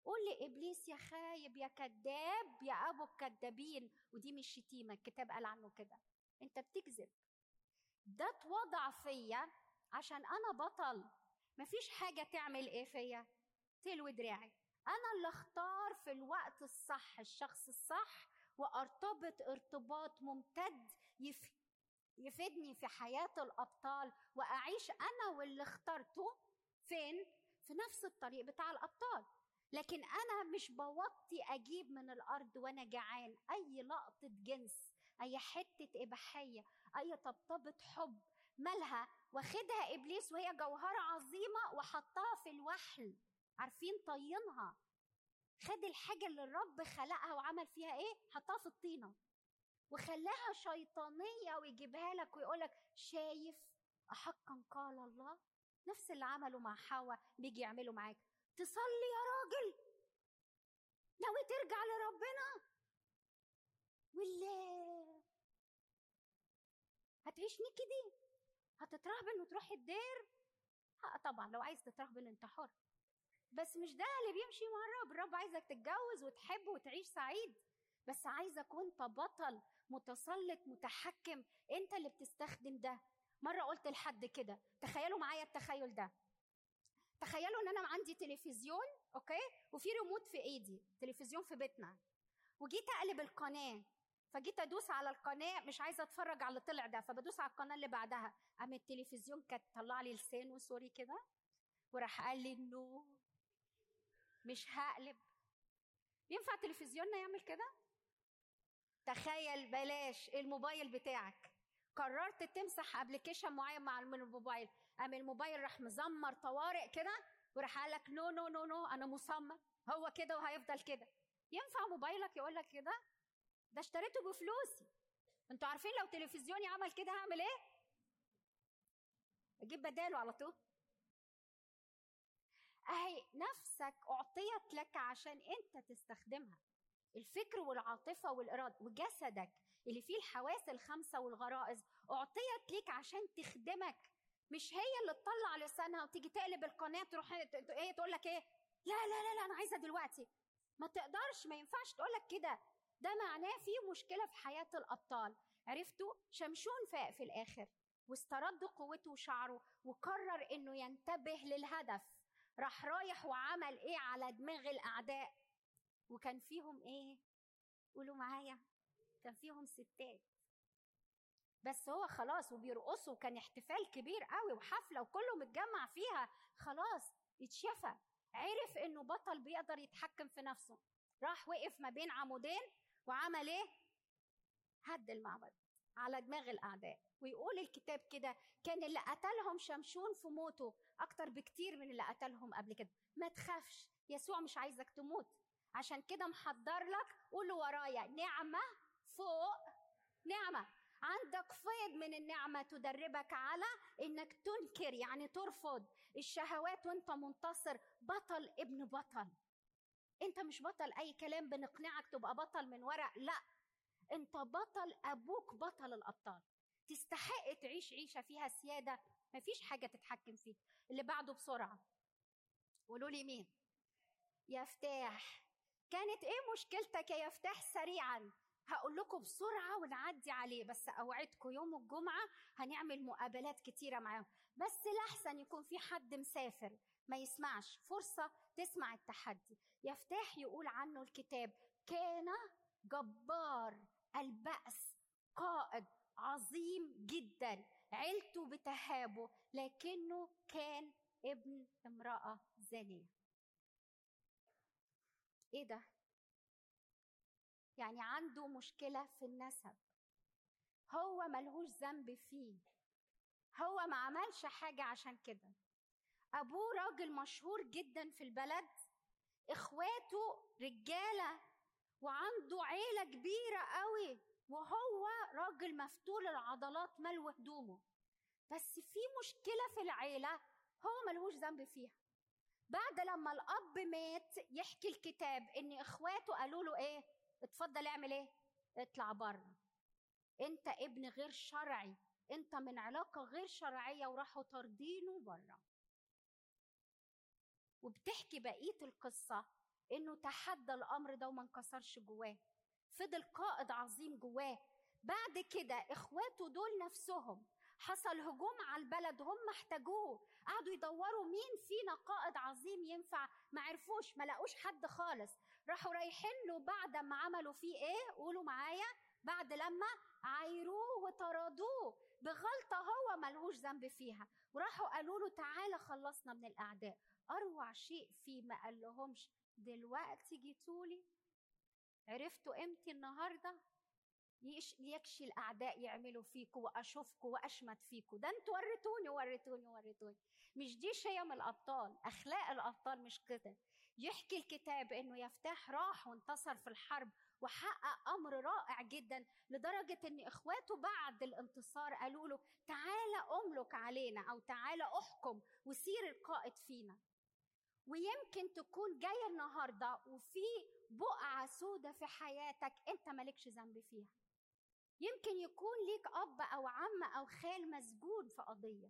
قول لابليس يا خايب يا كذاب يا ابو الكذابين ودي مش شتيمه الكتاب قال عنه كده انت بتكذب ده اتوضع فيا عشان انا بطل مفيش حاجه تعمل ايه فيا تلوي دراعي انا اللي اختار في الوقت الصح الشخص الصح وارتبط ارتباط ممتد يف... يفيدني في حياه الابطال واعيش انا واللي اخترته فين في نفس الطريق بتاع الابطال لكن انا مش بوطي اجيب من الارض وانا جعان اي لقطه جنس اي حته اباحيه اي طبطبه حب مالها واخدها ابليس وهي جوهره عظيمه وحطها في الوحل عارفين طينها خد الحاجه اللي الرب خلقها وعمل فيها ايه حطها في الطينه وخلاها شيطانيه ويجيبها لك ويقولك شايف احقا قال الله نفس اللي عمله مع حواء بيجي يعمله معاك تصلي يا راجل ناوي ترجع لربنا ولا هتعيش نكدي هتترهبن وتروح الدير طبعا لو عايز تترهبن انت حر بس مش ده اللي بيمشي مع الرب الرب عايزك تتجوز وتحب وتعيش سعيد بس عايزك وانت بطل متسلط متحكم انت اللي بتستخدم ده مره قلت لحد كده تخيلوا معايا التخيل ده تخيلوا ان انا عندي تلفزيون اوكي وفي ريموت في ايدي تلفزيون في بيتنا وجيت اقلب القناه فجيت ادوس على القناه مش عايزه اتفرج على اللي طلع ده فبدوس على القناه اللي بعدها قام التلفزيون كانت طلع لي لسانه سوري كده وراح قال لي انه مش هقلب ينفع تلفزيوننا يعمل كده تخيل بلاش الموبايل بتاعك قررت تمسح ابلكيشن معين مع الموبايل قام الموبايل راح مزمر طوارئ كده وراح قال لك نو نو نو نو انا مصمم هو كده وهيفضل كده ينفع موبايلك يقول لك كده ده اشتريته بفلوسي انتوا عارفين لو تلفزيوني عمل كده هعمل ايه اجيب بداله على طول اهي نفسك اعطيت لك عشان انت تستخدمها الفكر والعاطفة والإرادة وجسدك اللي فيه الحواس الخمسة والغرائز أعطيت ليك عشان تخدمك مش هي اللي تطلع لسانها وتيجي تقلب القناة تروح ايه تقول لك ايه لا لا لا لا أنا عايزة دلوقتي ما تقدرش ما ينفعش تقول لك كده ده معناه في مشكلة في حياة الأبطال عرفتوا شمشون فاق في الآخر واسترد قوته وشعره وقرر انه ينتبه للهدف راح رايح وعمل ايه على دماغ الاعداء وكان فيهم ايه قولوا معايا كان فيهم ستات بس هو خلاص وبيرقصوا وكان احتفال كبير قوي وحفله وكله متجمع فيها خلاص اتشفى عرف انه بطل بيقدر يتحكم في نفسه راح وقف ما بين عمودين وعمل ايه هد المعبد على دماغ الاعداء ويقول الكتاب كده كان اللي قتلهم شمشون في موته اكتر بكتير من اللي قتلهم قبل كده ما تخافش يسوع مش عايزك تموت عشان كده محضر لك قول ورايا نعمه فوق نعمه عندك فيض من النعمه تدربك على انك تنكر يعني ترفض الشهوات وانت منتصر بطل ابن بطل انت مش بطل اي كلام بنقنعك تبقى بطل من ورق لا انت بطل ابوك بطل الابطال تستحق تعيش عيشه فيها سياده مفيش حاجه تتحكم فيك اللي بعده بسرعه قولوا لي مين يفتاح كانت ايه مشكلتك يا يفتح سريعا هقول لكم بسرعة ونعدي عليه بس أوعدكم يوم الجمعة هنعمل مقابلات كتيرة معاهم بس لحسن يكون في حد مسافر ما يسمعش فرصة تسمع التحدي يفتح يقول عنه الكتاب كان جبار البأس قائد عظيم جدا عيلته بتهابه لكنه كان ابن امرأة زانية ايه ده يعني عنده مشكله في النسب هو ملهوش ذنب فيه هو ما عملش حاجه عشان كده ابوه راجل مشهور جدا في البلد اخواته رجاله وعنده عيله كبيره قوي وهو راجل مفتول العضلات ملو هدومه بس في مشكله في العيله هو ملهوش ذنب فيها بعد لما الاب مات يحكي الكتاب ان اخواته قالوا له ايه اتفضل اعمل ايه اطلع بره انت ابن غير شرعي انت من علاقه غير شرعيه وراحوا طاردينه بره وبتحكي بقيه القصه انه تحدى الامر ده وما انكسرش جواه فضل قائد عظيم جواه بعد كده اخواته دول نفسهم حصل هجوم على البلد هم احتاجوه قعدوا يدوروا مين فينا قائد عظيم ينفع ما عرفوش ما لقوش حد خالص راحوا رايحين له بعد ما عملوا فيه ايه قولوا معايا بعد لما عايروه وطردوه بغلطة هو ملهوش ذنب فيها وراحوا قالوا له تعالى خلصنا من الأعداء أروع شيء فيه ما قال لهمش دلوقتي جيتولي عرفتوا قيمتي النهارده يكشي الاعداء يعملوا فيكم واشوفكم واشمت فيكم ده انتوا وريتوني وريتوني وريتوني مش دي شيم الابطال اخلاق الابطال مش كده يحكي الكتاب انه يفتح راح وانتصر في الحرب وحقق امر رائع جدا لدرجه ان اخواته بعد الانتصار قالوا له تعالى املك علينا او تعالى احكم وسير القائد فينا ويمكن تكون جاي النهارده وفي بقعه سودة في حياتك انت مالكش ذنب فيها يمكن يكون ليك اب او عم او خال مسجون في قضيه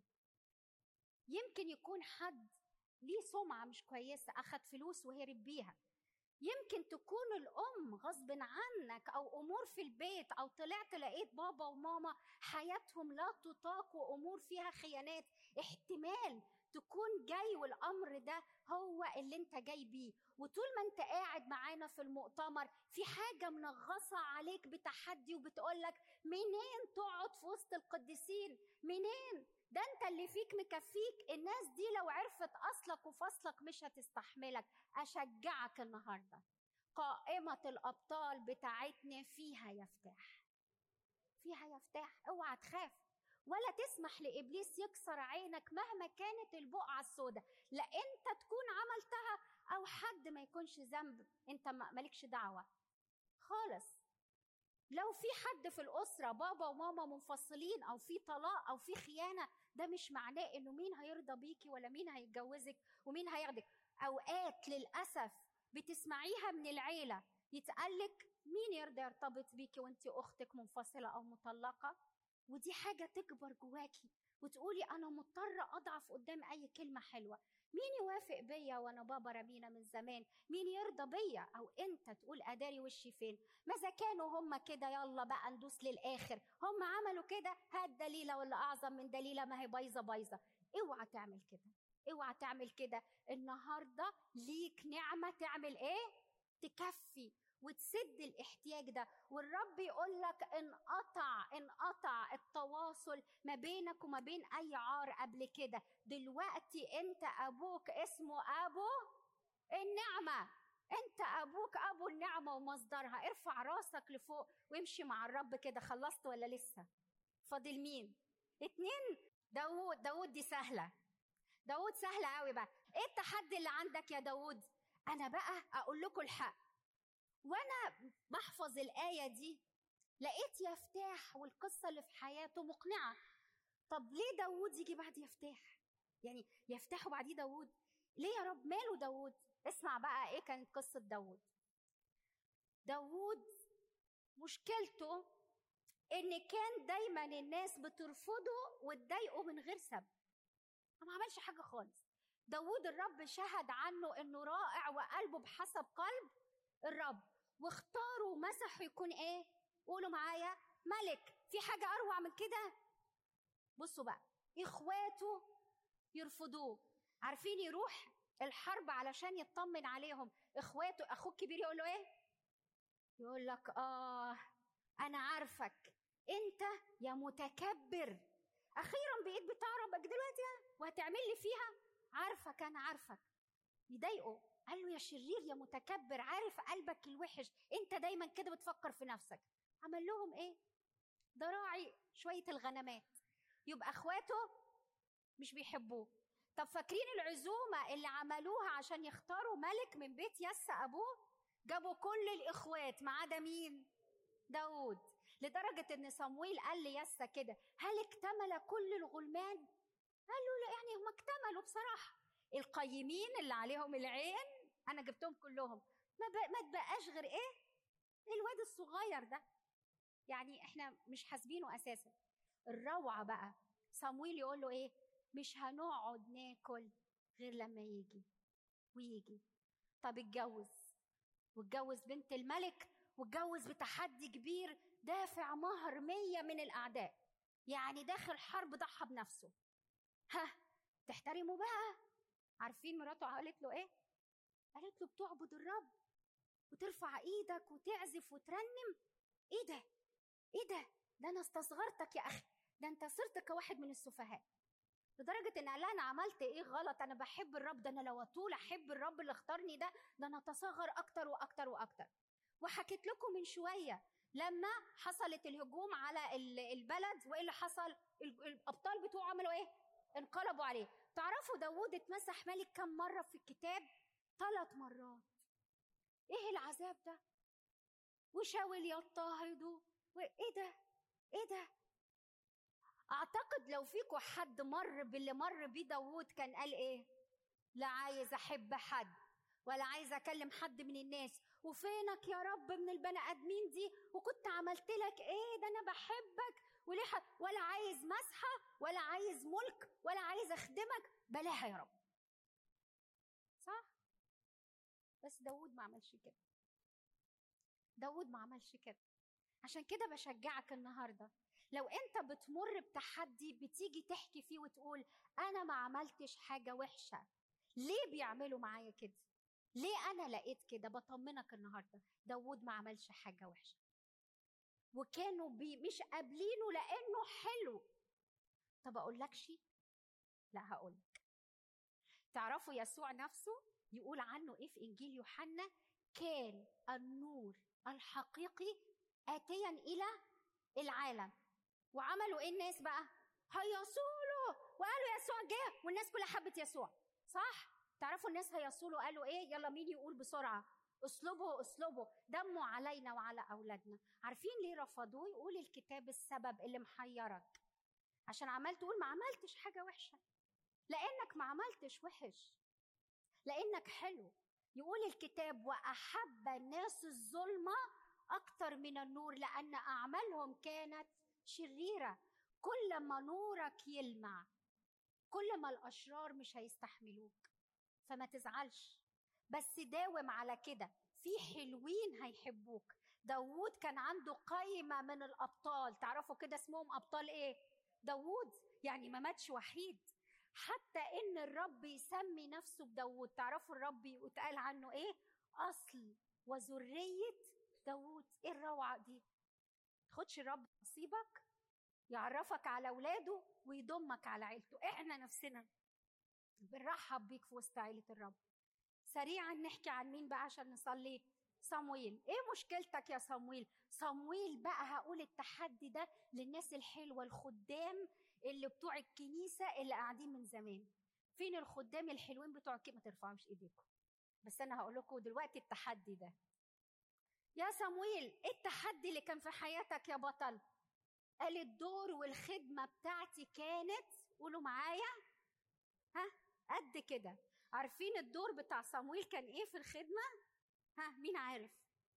يمكن يكون حد ليه سمعه مش كويسه اخد فلوس وهرب بيها يمكن تكون الام غصب عنك او امور في البيت او طلعت لقيت بابا وماما حياتهم لا تطاق وامور فيها خيانات احتمال تكون جاي والامر ده هو اللي انت جاي بيه وطول ما انت قاعد معانا في المؤتمر في حاجه منغصه عليك بتحدي وبتقولك منين تقعد في وسط القديسين منين ده انت اللي فيك مكفيك الناس دي لو عرفت اصلك وفصلك مش هتستحملك اشجعك النهارده قائمه الابطال بتاعتنا فيها يفتح فيها يفتح اوعى تخاف ولا تسمح لابليس يكسر عينك مهما كانت البقعه السوداء لا انت تكون عملتها او حد ما يكونش ذنب انت مالكش دعوه خالص لو في حد في الأسرة بابا وماما منفصلين أو في طلاق أو في خيانة ده مش معناه إنه مين هيرضى بيكي ولا مين هيتجوزك ومين هياخدك أوقات للأسف بتسمعيها من العيلة يتقالك مين يرضى يرتبط بيكي وانت أختك منفصلة أو مطلقة ودي حاجة تكبر جواكي وتقولي أنا مضطرة أضعف قدام أي كلمة حلوة مين يوافق بيا وانا بابا رمينا من زمان مين يرضى بيا او انت تقول اداري وشي فين ماذا كانوا هم كده يلا بقى ندوس للاخر هم عملوا كده هات دليله ولا اعظم من دليله ما هي بايظه بايظه اوعى تعمل كده اوعى تعمل كده النهارده ليك نعمه تعمل ايه تكفي وتسد الاحتياج ده والرب يقول لك انقطع انقطع التواصل ما بينك وما بين اي عار قبل كده دلوقتي انت ابوك اسمه ابو النعمه انت ابوك ابو النعمه ومصدرها ارفع راسك لفوق وامشي مع الرب كده خلصت ولا لسه فاضل مين اتنين داود داود دي سهله داود سهله قوي بقى ايه التحدي اللي عندك يا داود انا بقى اقول لكم الحق وانا بحفظ الايه دي لقيت يفتاح والقصه اللي في حياته مقنعه طب ليه داوود يجي بعد يفتاح يعني يفتح وبعديه داوود ليه يا رب ماله داوود اسمع بقى ايه كانت قصه داوود داوود مشكلته ان كان دايما الناس بترفضه وتضايقه من غير سبب ما عملش حاجه خالص داوود الرب شهد عنه انه رائع وقلبه بحسب قلب الرب واختاروا ومسحوا يكون ايه قولوا معايا ملك في حاجة أروع من كده بصوا بقى إخواته يرفضوه عارفين يروح الحرب علشان يطمن عليهم إخواته أخوه الكبير يقول له إيه يقول لك آه أنا عارفك أنت يا متكبر أخيرا بقيت بتاع ربك دلوقتي وهتعمل لي فيها عارفك أنا عارفك يضايقه قال له يا شرير يا متكبر عارف قلبك الوحش انت دايما كده بتفكر في نفسك عمل لهم ايه ده راعي شويه الغنمات يبقى اخواته مش بيحبوه طب فاكرين العزومه اللي عملوها عشان يختاروا ملك من بيت يس ابوه جابوا كل الاخوات ما عدا مين داود لدرجة ان صمويل قال ليسا كده هل اكتمل كل الغلمان قال له لا يعني هم اكتملوا بصراحة القيمين اللي عليهم العين انا جبتهم كلهم ما بق ما تبقاش غير ايه الواد الصغير ده يعني احنا مش حاسبينه اساسا الروعه بقى صمويل يقول له ايه مش هنقعد ناكل غير لما يجي ويجي طب اتجوز واتجوز بنت الملك واتجوز بتحدي كبير دافع مهر مية من الأعداء يعني داخل حرب ضحى بنفسه ها تحترموا بقى عارفين مراته قالت له ايه قالت له بتعبد الرب وترفع ايدك وتعزف وترنم ايه ده ايه ده ده انا استصغرتك يا اخي ده انت صرت كواحد من السفهاء لدرجة ان قال انا عملت ايه غلط انا بحب الرب ده انا لو اطول احب الرب اللي اختارني ده ده انا اتصغر اكتر واكتر واكتر وحكيت لكم من شوية لما حصلت الهجوم على البلد وايه اللي حصل الابطال بتوعه عملوا ايه انقلبوا عليه تعرفوا داوود اتمسح ملك كم مرة في الكتاب ثلاث مرات ايه العذاب ده وشاول يضطهدوا وايه ده ايه ده اعتقد لو فيكم حد مر باللي مر بيه داوود كان قال ايه لا عايز احب حد ولا عايز اكلم حد من الناس وفينك يا رب من البني ادمين دي وكنت عملت لك ايه ده انا بحبك وليه ولا عايز مسحه ولا عايز ملك ولا عايز اخدمك بلاها يا رب صح بس داود ما عملش كده داود ما عملش كده عشان كده بشجعك النهارده لو انت بتمر بتحدي بتيجي تحكي فيه وتقول انا ما عملتش حاجه وحشه ليه بيعملوا معايا كده ليه انا لقيت كده بطمنك النهارده داود ما عملش حاجه وحشه وكانوا بي مش قابلينه لانه حلو طب اقول لكش لا هقول لك تعرفوا يسوع نفسه يقول عنه ايه في انجيل يوحنا كان النور الحقيقي اتيا الى العالم وعملوا ايه الناس بقى هيصوا له وقالوا يسوع جه والناس كلها حبت يسوع صح تعرفوا الناس هيصوا له قالوا ايه يلا مين يقول بسرعه اسلوبه اسلوبه دمه علينا وعلى اولادنا عارفين ليه رفضوه يقول الكتاب السبب اللي محيرك عشان عمال تقول ما عملتش حاجه وحشه لانك ما عملتش وحش لانك حلو يقول الكتاب واحب الناس الظلمه اكتر من النور لان اعمالهم كانت شريره كل ما نورك يلمع كل ما الاشرار مش هيستحملوك فما تزعلش بس داوم على كده في حلوين هيحبوك داوود كان عنده قايمة من الأبطال تعرفوا كده اسمهم أبطال إيه؟ داوود يعني ما ماتش وحيد حتى إن الرب يسمي نفسه بداوود تعرفوا الرب يتقال عنه إيه؟ أصل وذرية داوود إيه الروعة دي؟ تاخدش الرب نصيبك يعرفك على أولاده ويضمك على عيلته إحنا نفسنا بنرحب بيك في وسط عيلة الرب سريعا نحكي عن مين بقى عشان نصلي صمويل ايه مشكلتك يا صمويل صمويل بقى هقول التحدي ده للناس الحلوه الخدام اللي بتوع الكنيسه اللي قاعدين من زمان فين الخدام الحلوين بتوع ما ترفعوش ايديكم بس انا هقول لكم دلوقتي التحدي ده يا صمويل ايه التحدي اللي كان في حياتك يا بطل قال الدور والخدمه بتاعتي كانت قولوا معايا ها قد كده عارفين الدور بتاع صمويل كان ايه في الخدمه ها مين عارف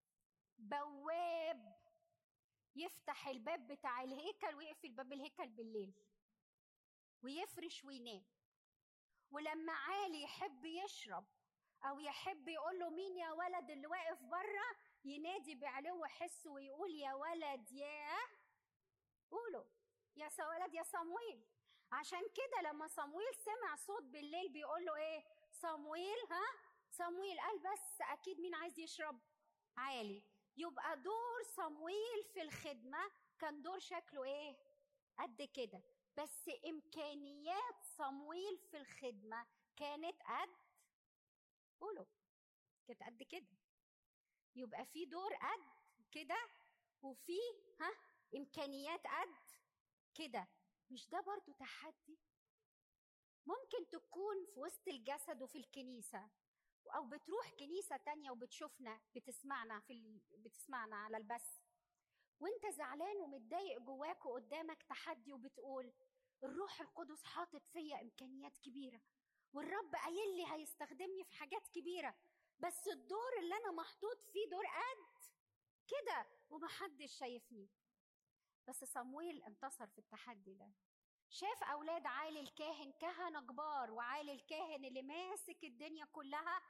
بواب يفتح الباب بتاع الهيكل ويقفل باب الهيكل بالليل ويفرش وينام ولما عالي يحب يشرب او يحب يقول له مين يا ولد اللي واقف بره ينادي بعلو حس ويقول يا ولد يا قولوا يا ولد يا صمويل عشان كده لما صمويل سمع صوت بالليل بيقول له ايه صمويل ها صمويل قال بس اكيد مين عايز يشرب عالي يبقى دور صمويل في الخدمه كان دور شكله ايه قد كده بس امكانيات صمويل في الخدمه كانت قد قولوا كانت قد كده يبقى في دور قد كده وفي ها امكانيات قد كده مش ده برضو تحدي ممكن تكون في وسط الجسد وفي الكنيسة أو بتروح كنيسة تانية وبتشوفنا بتسمعنا في ال... بتسمعنا على البث وانت زعلان ومتضايق جواك وقدامك تحدي وبتقول الروح القدس حاطط فيا إمكانيات كبيرة والرب قايل لي هيستخدمني في حاجات كبيرة بس الدور اللي أنا محطوط فيه دور قد كده ومحدش شايفني بس صمويل انتصر في التحدي ده شاف اولاد عالي الكاهن كهنه كبار وعالي الكاهن اللي ماسك الدنيا كلها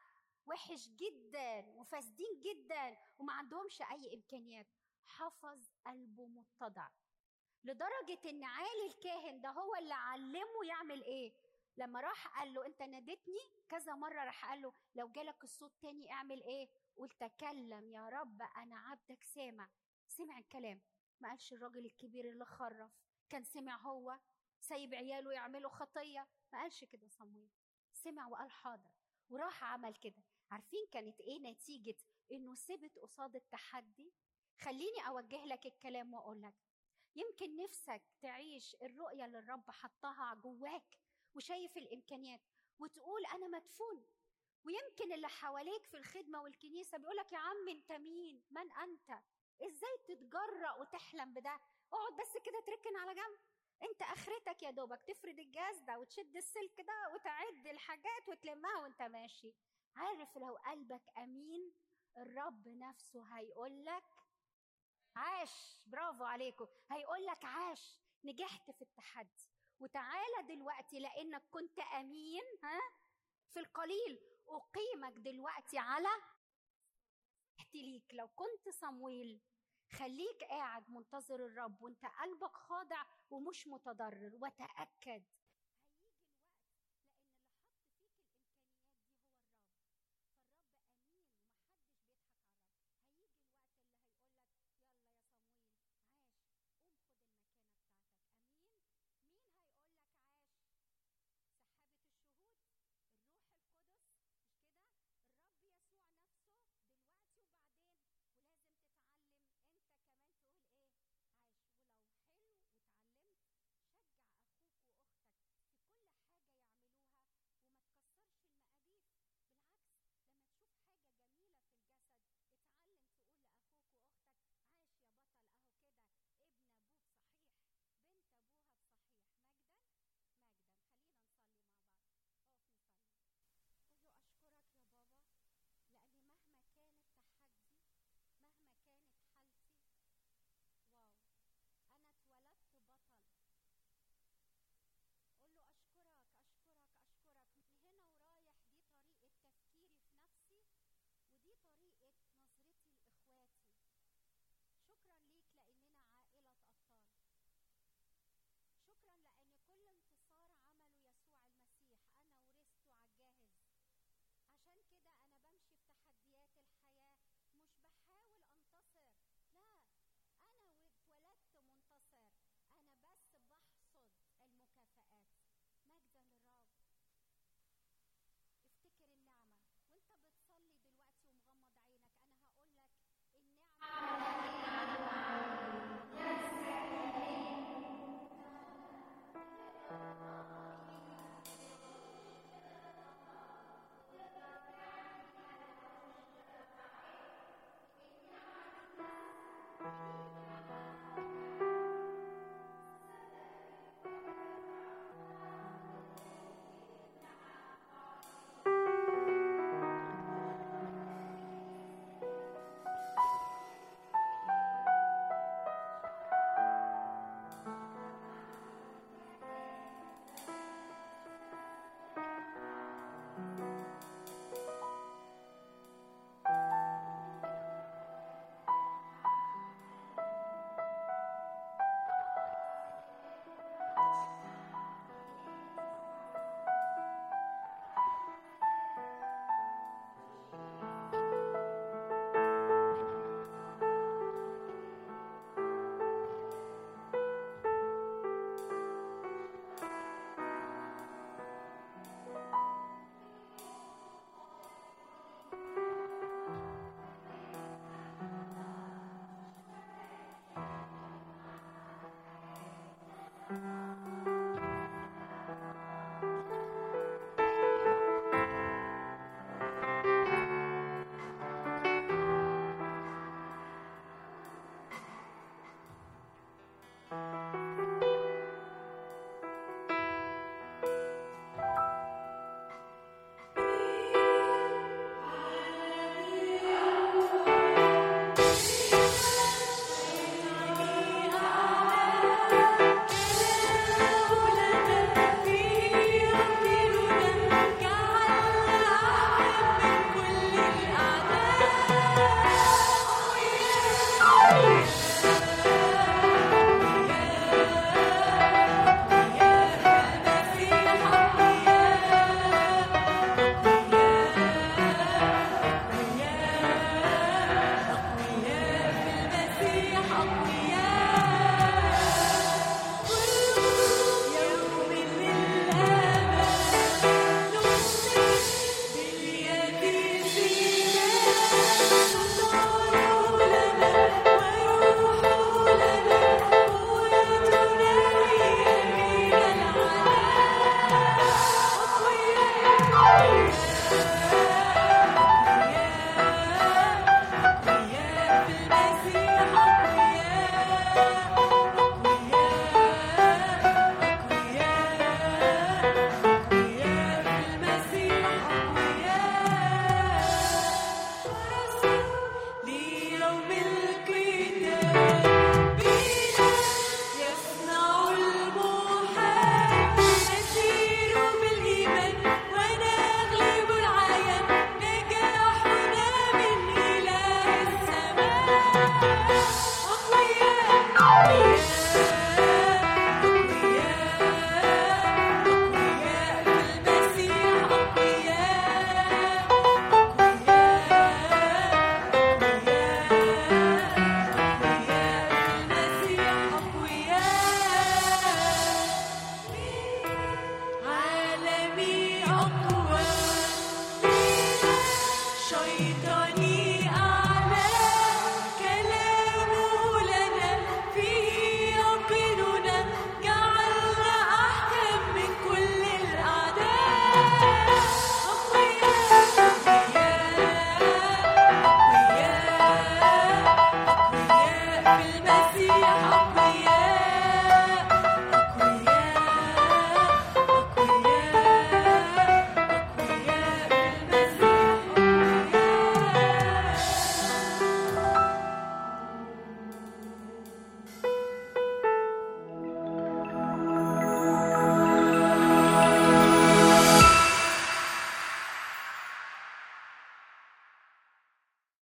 وحش جدا وفاسدين جدا وما عندهمش اي امكانيات حفظ قلبه متضع لدرجة ان عالي الكاهن ده هو اللي علمه يعمل ايه لما راح قال له انت ناديتني كذا مرة راح قال له لو جالك الصوت تاني اعمل ايه قول تكلم يا رب انا عبدك سامع سمع الكلام ما قالش الراجل الكبير اللي خرف كان سمع هو سايب عياله يعملوا خطية ما قالش كده صمويل سمع وقال حاضر وراح عمل كده عارفين كانت ايه نتيجة انه ثبت قصاد التحدي خليني اوجه لك الكلام واقول لك يمكن نفسك تعيش الرؤية اللي الرب حطها جواك وشايف الامكانيات وتقول انا مدفون ويمكن اللي حواليك في الخدمة والكنيسة بيقولك يا عم انت مين من انت ازاي تتجرأ وتحلم بده اقعد بس كده تركن على جنب انت اخرتك يا دوبك تفرد الجهاز ده وتشد السلك ده وتعد الحاجات وتلمها وانت ماشي عارف لو قلبك امين الرب نفسه هيقول لك عاش برافو عليكم هيقول لك عاش نجحت في التحدي وتعالى دلوقتي لانك كنت امين ها في القليل اقيمك دلوقتي على ليك لو كنت صمويل خليك قاعد منتظر الرب وانت قلبك خاضع ومش متضرر وتاكد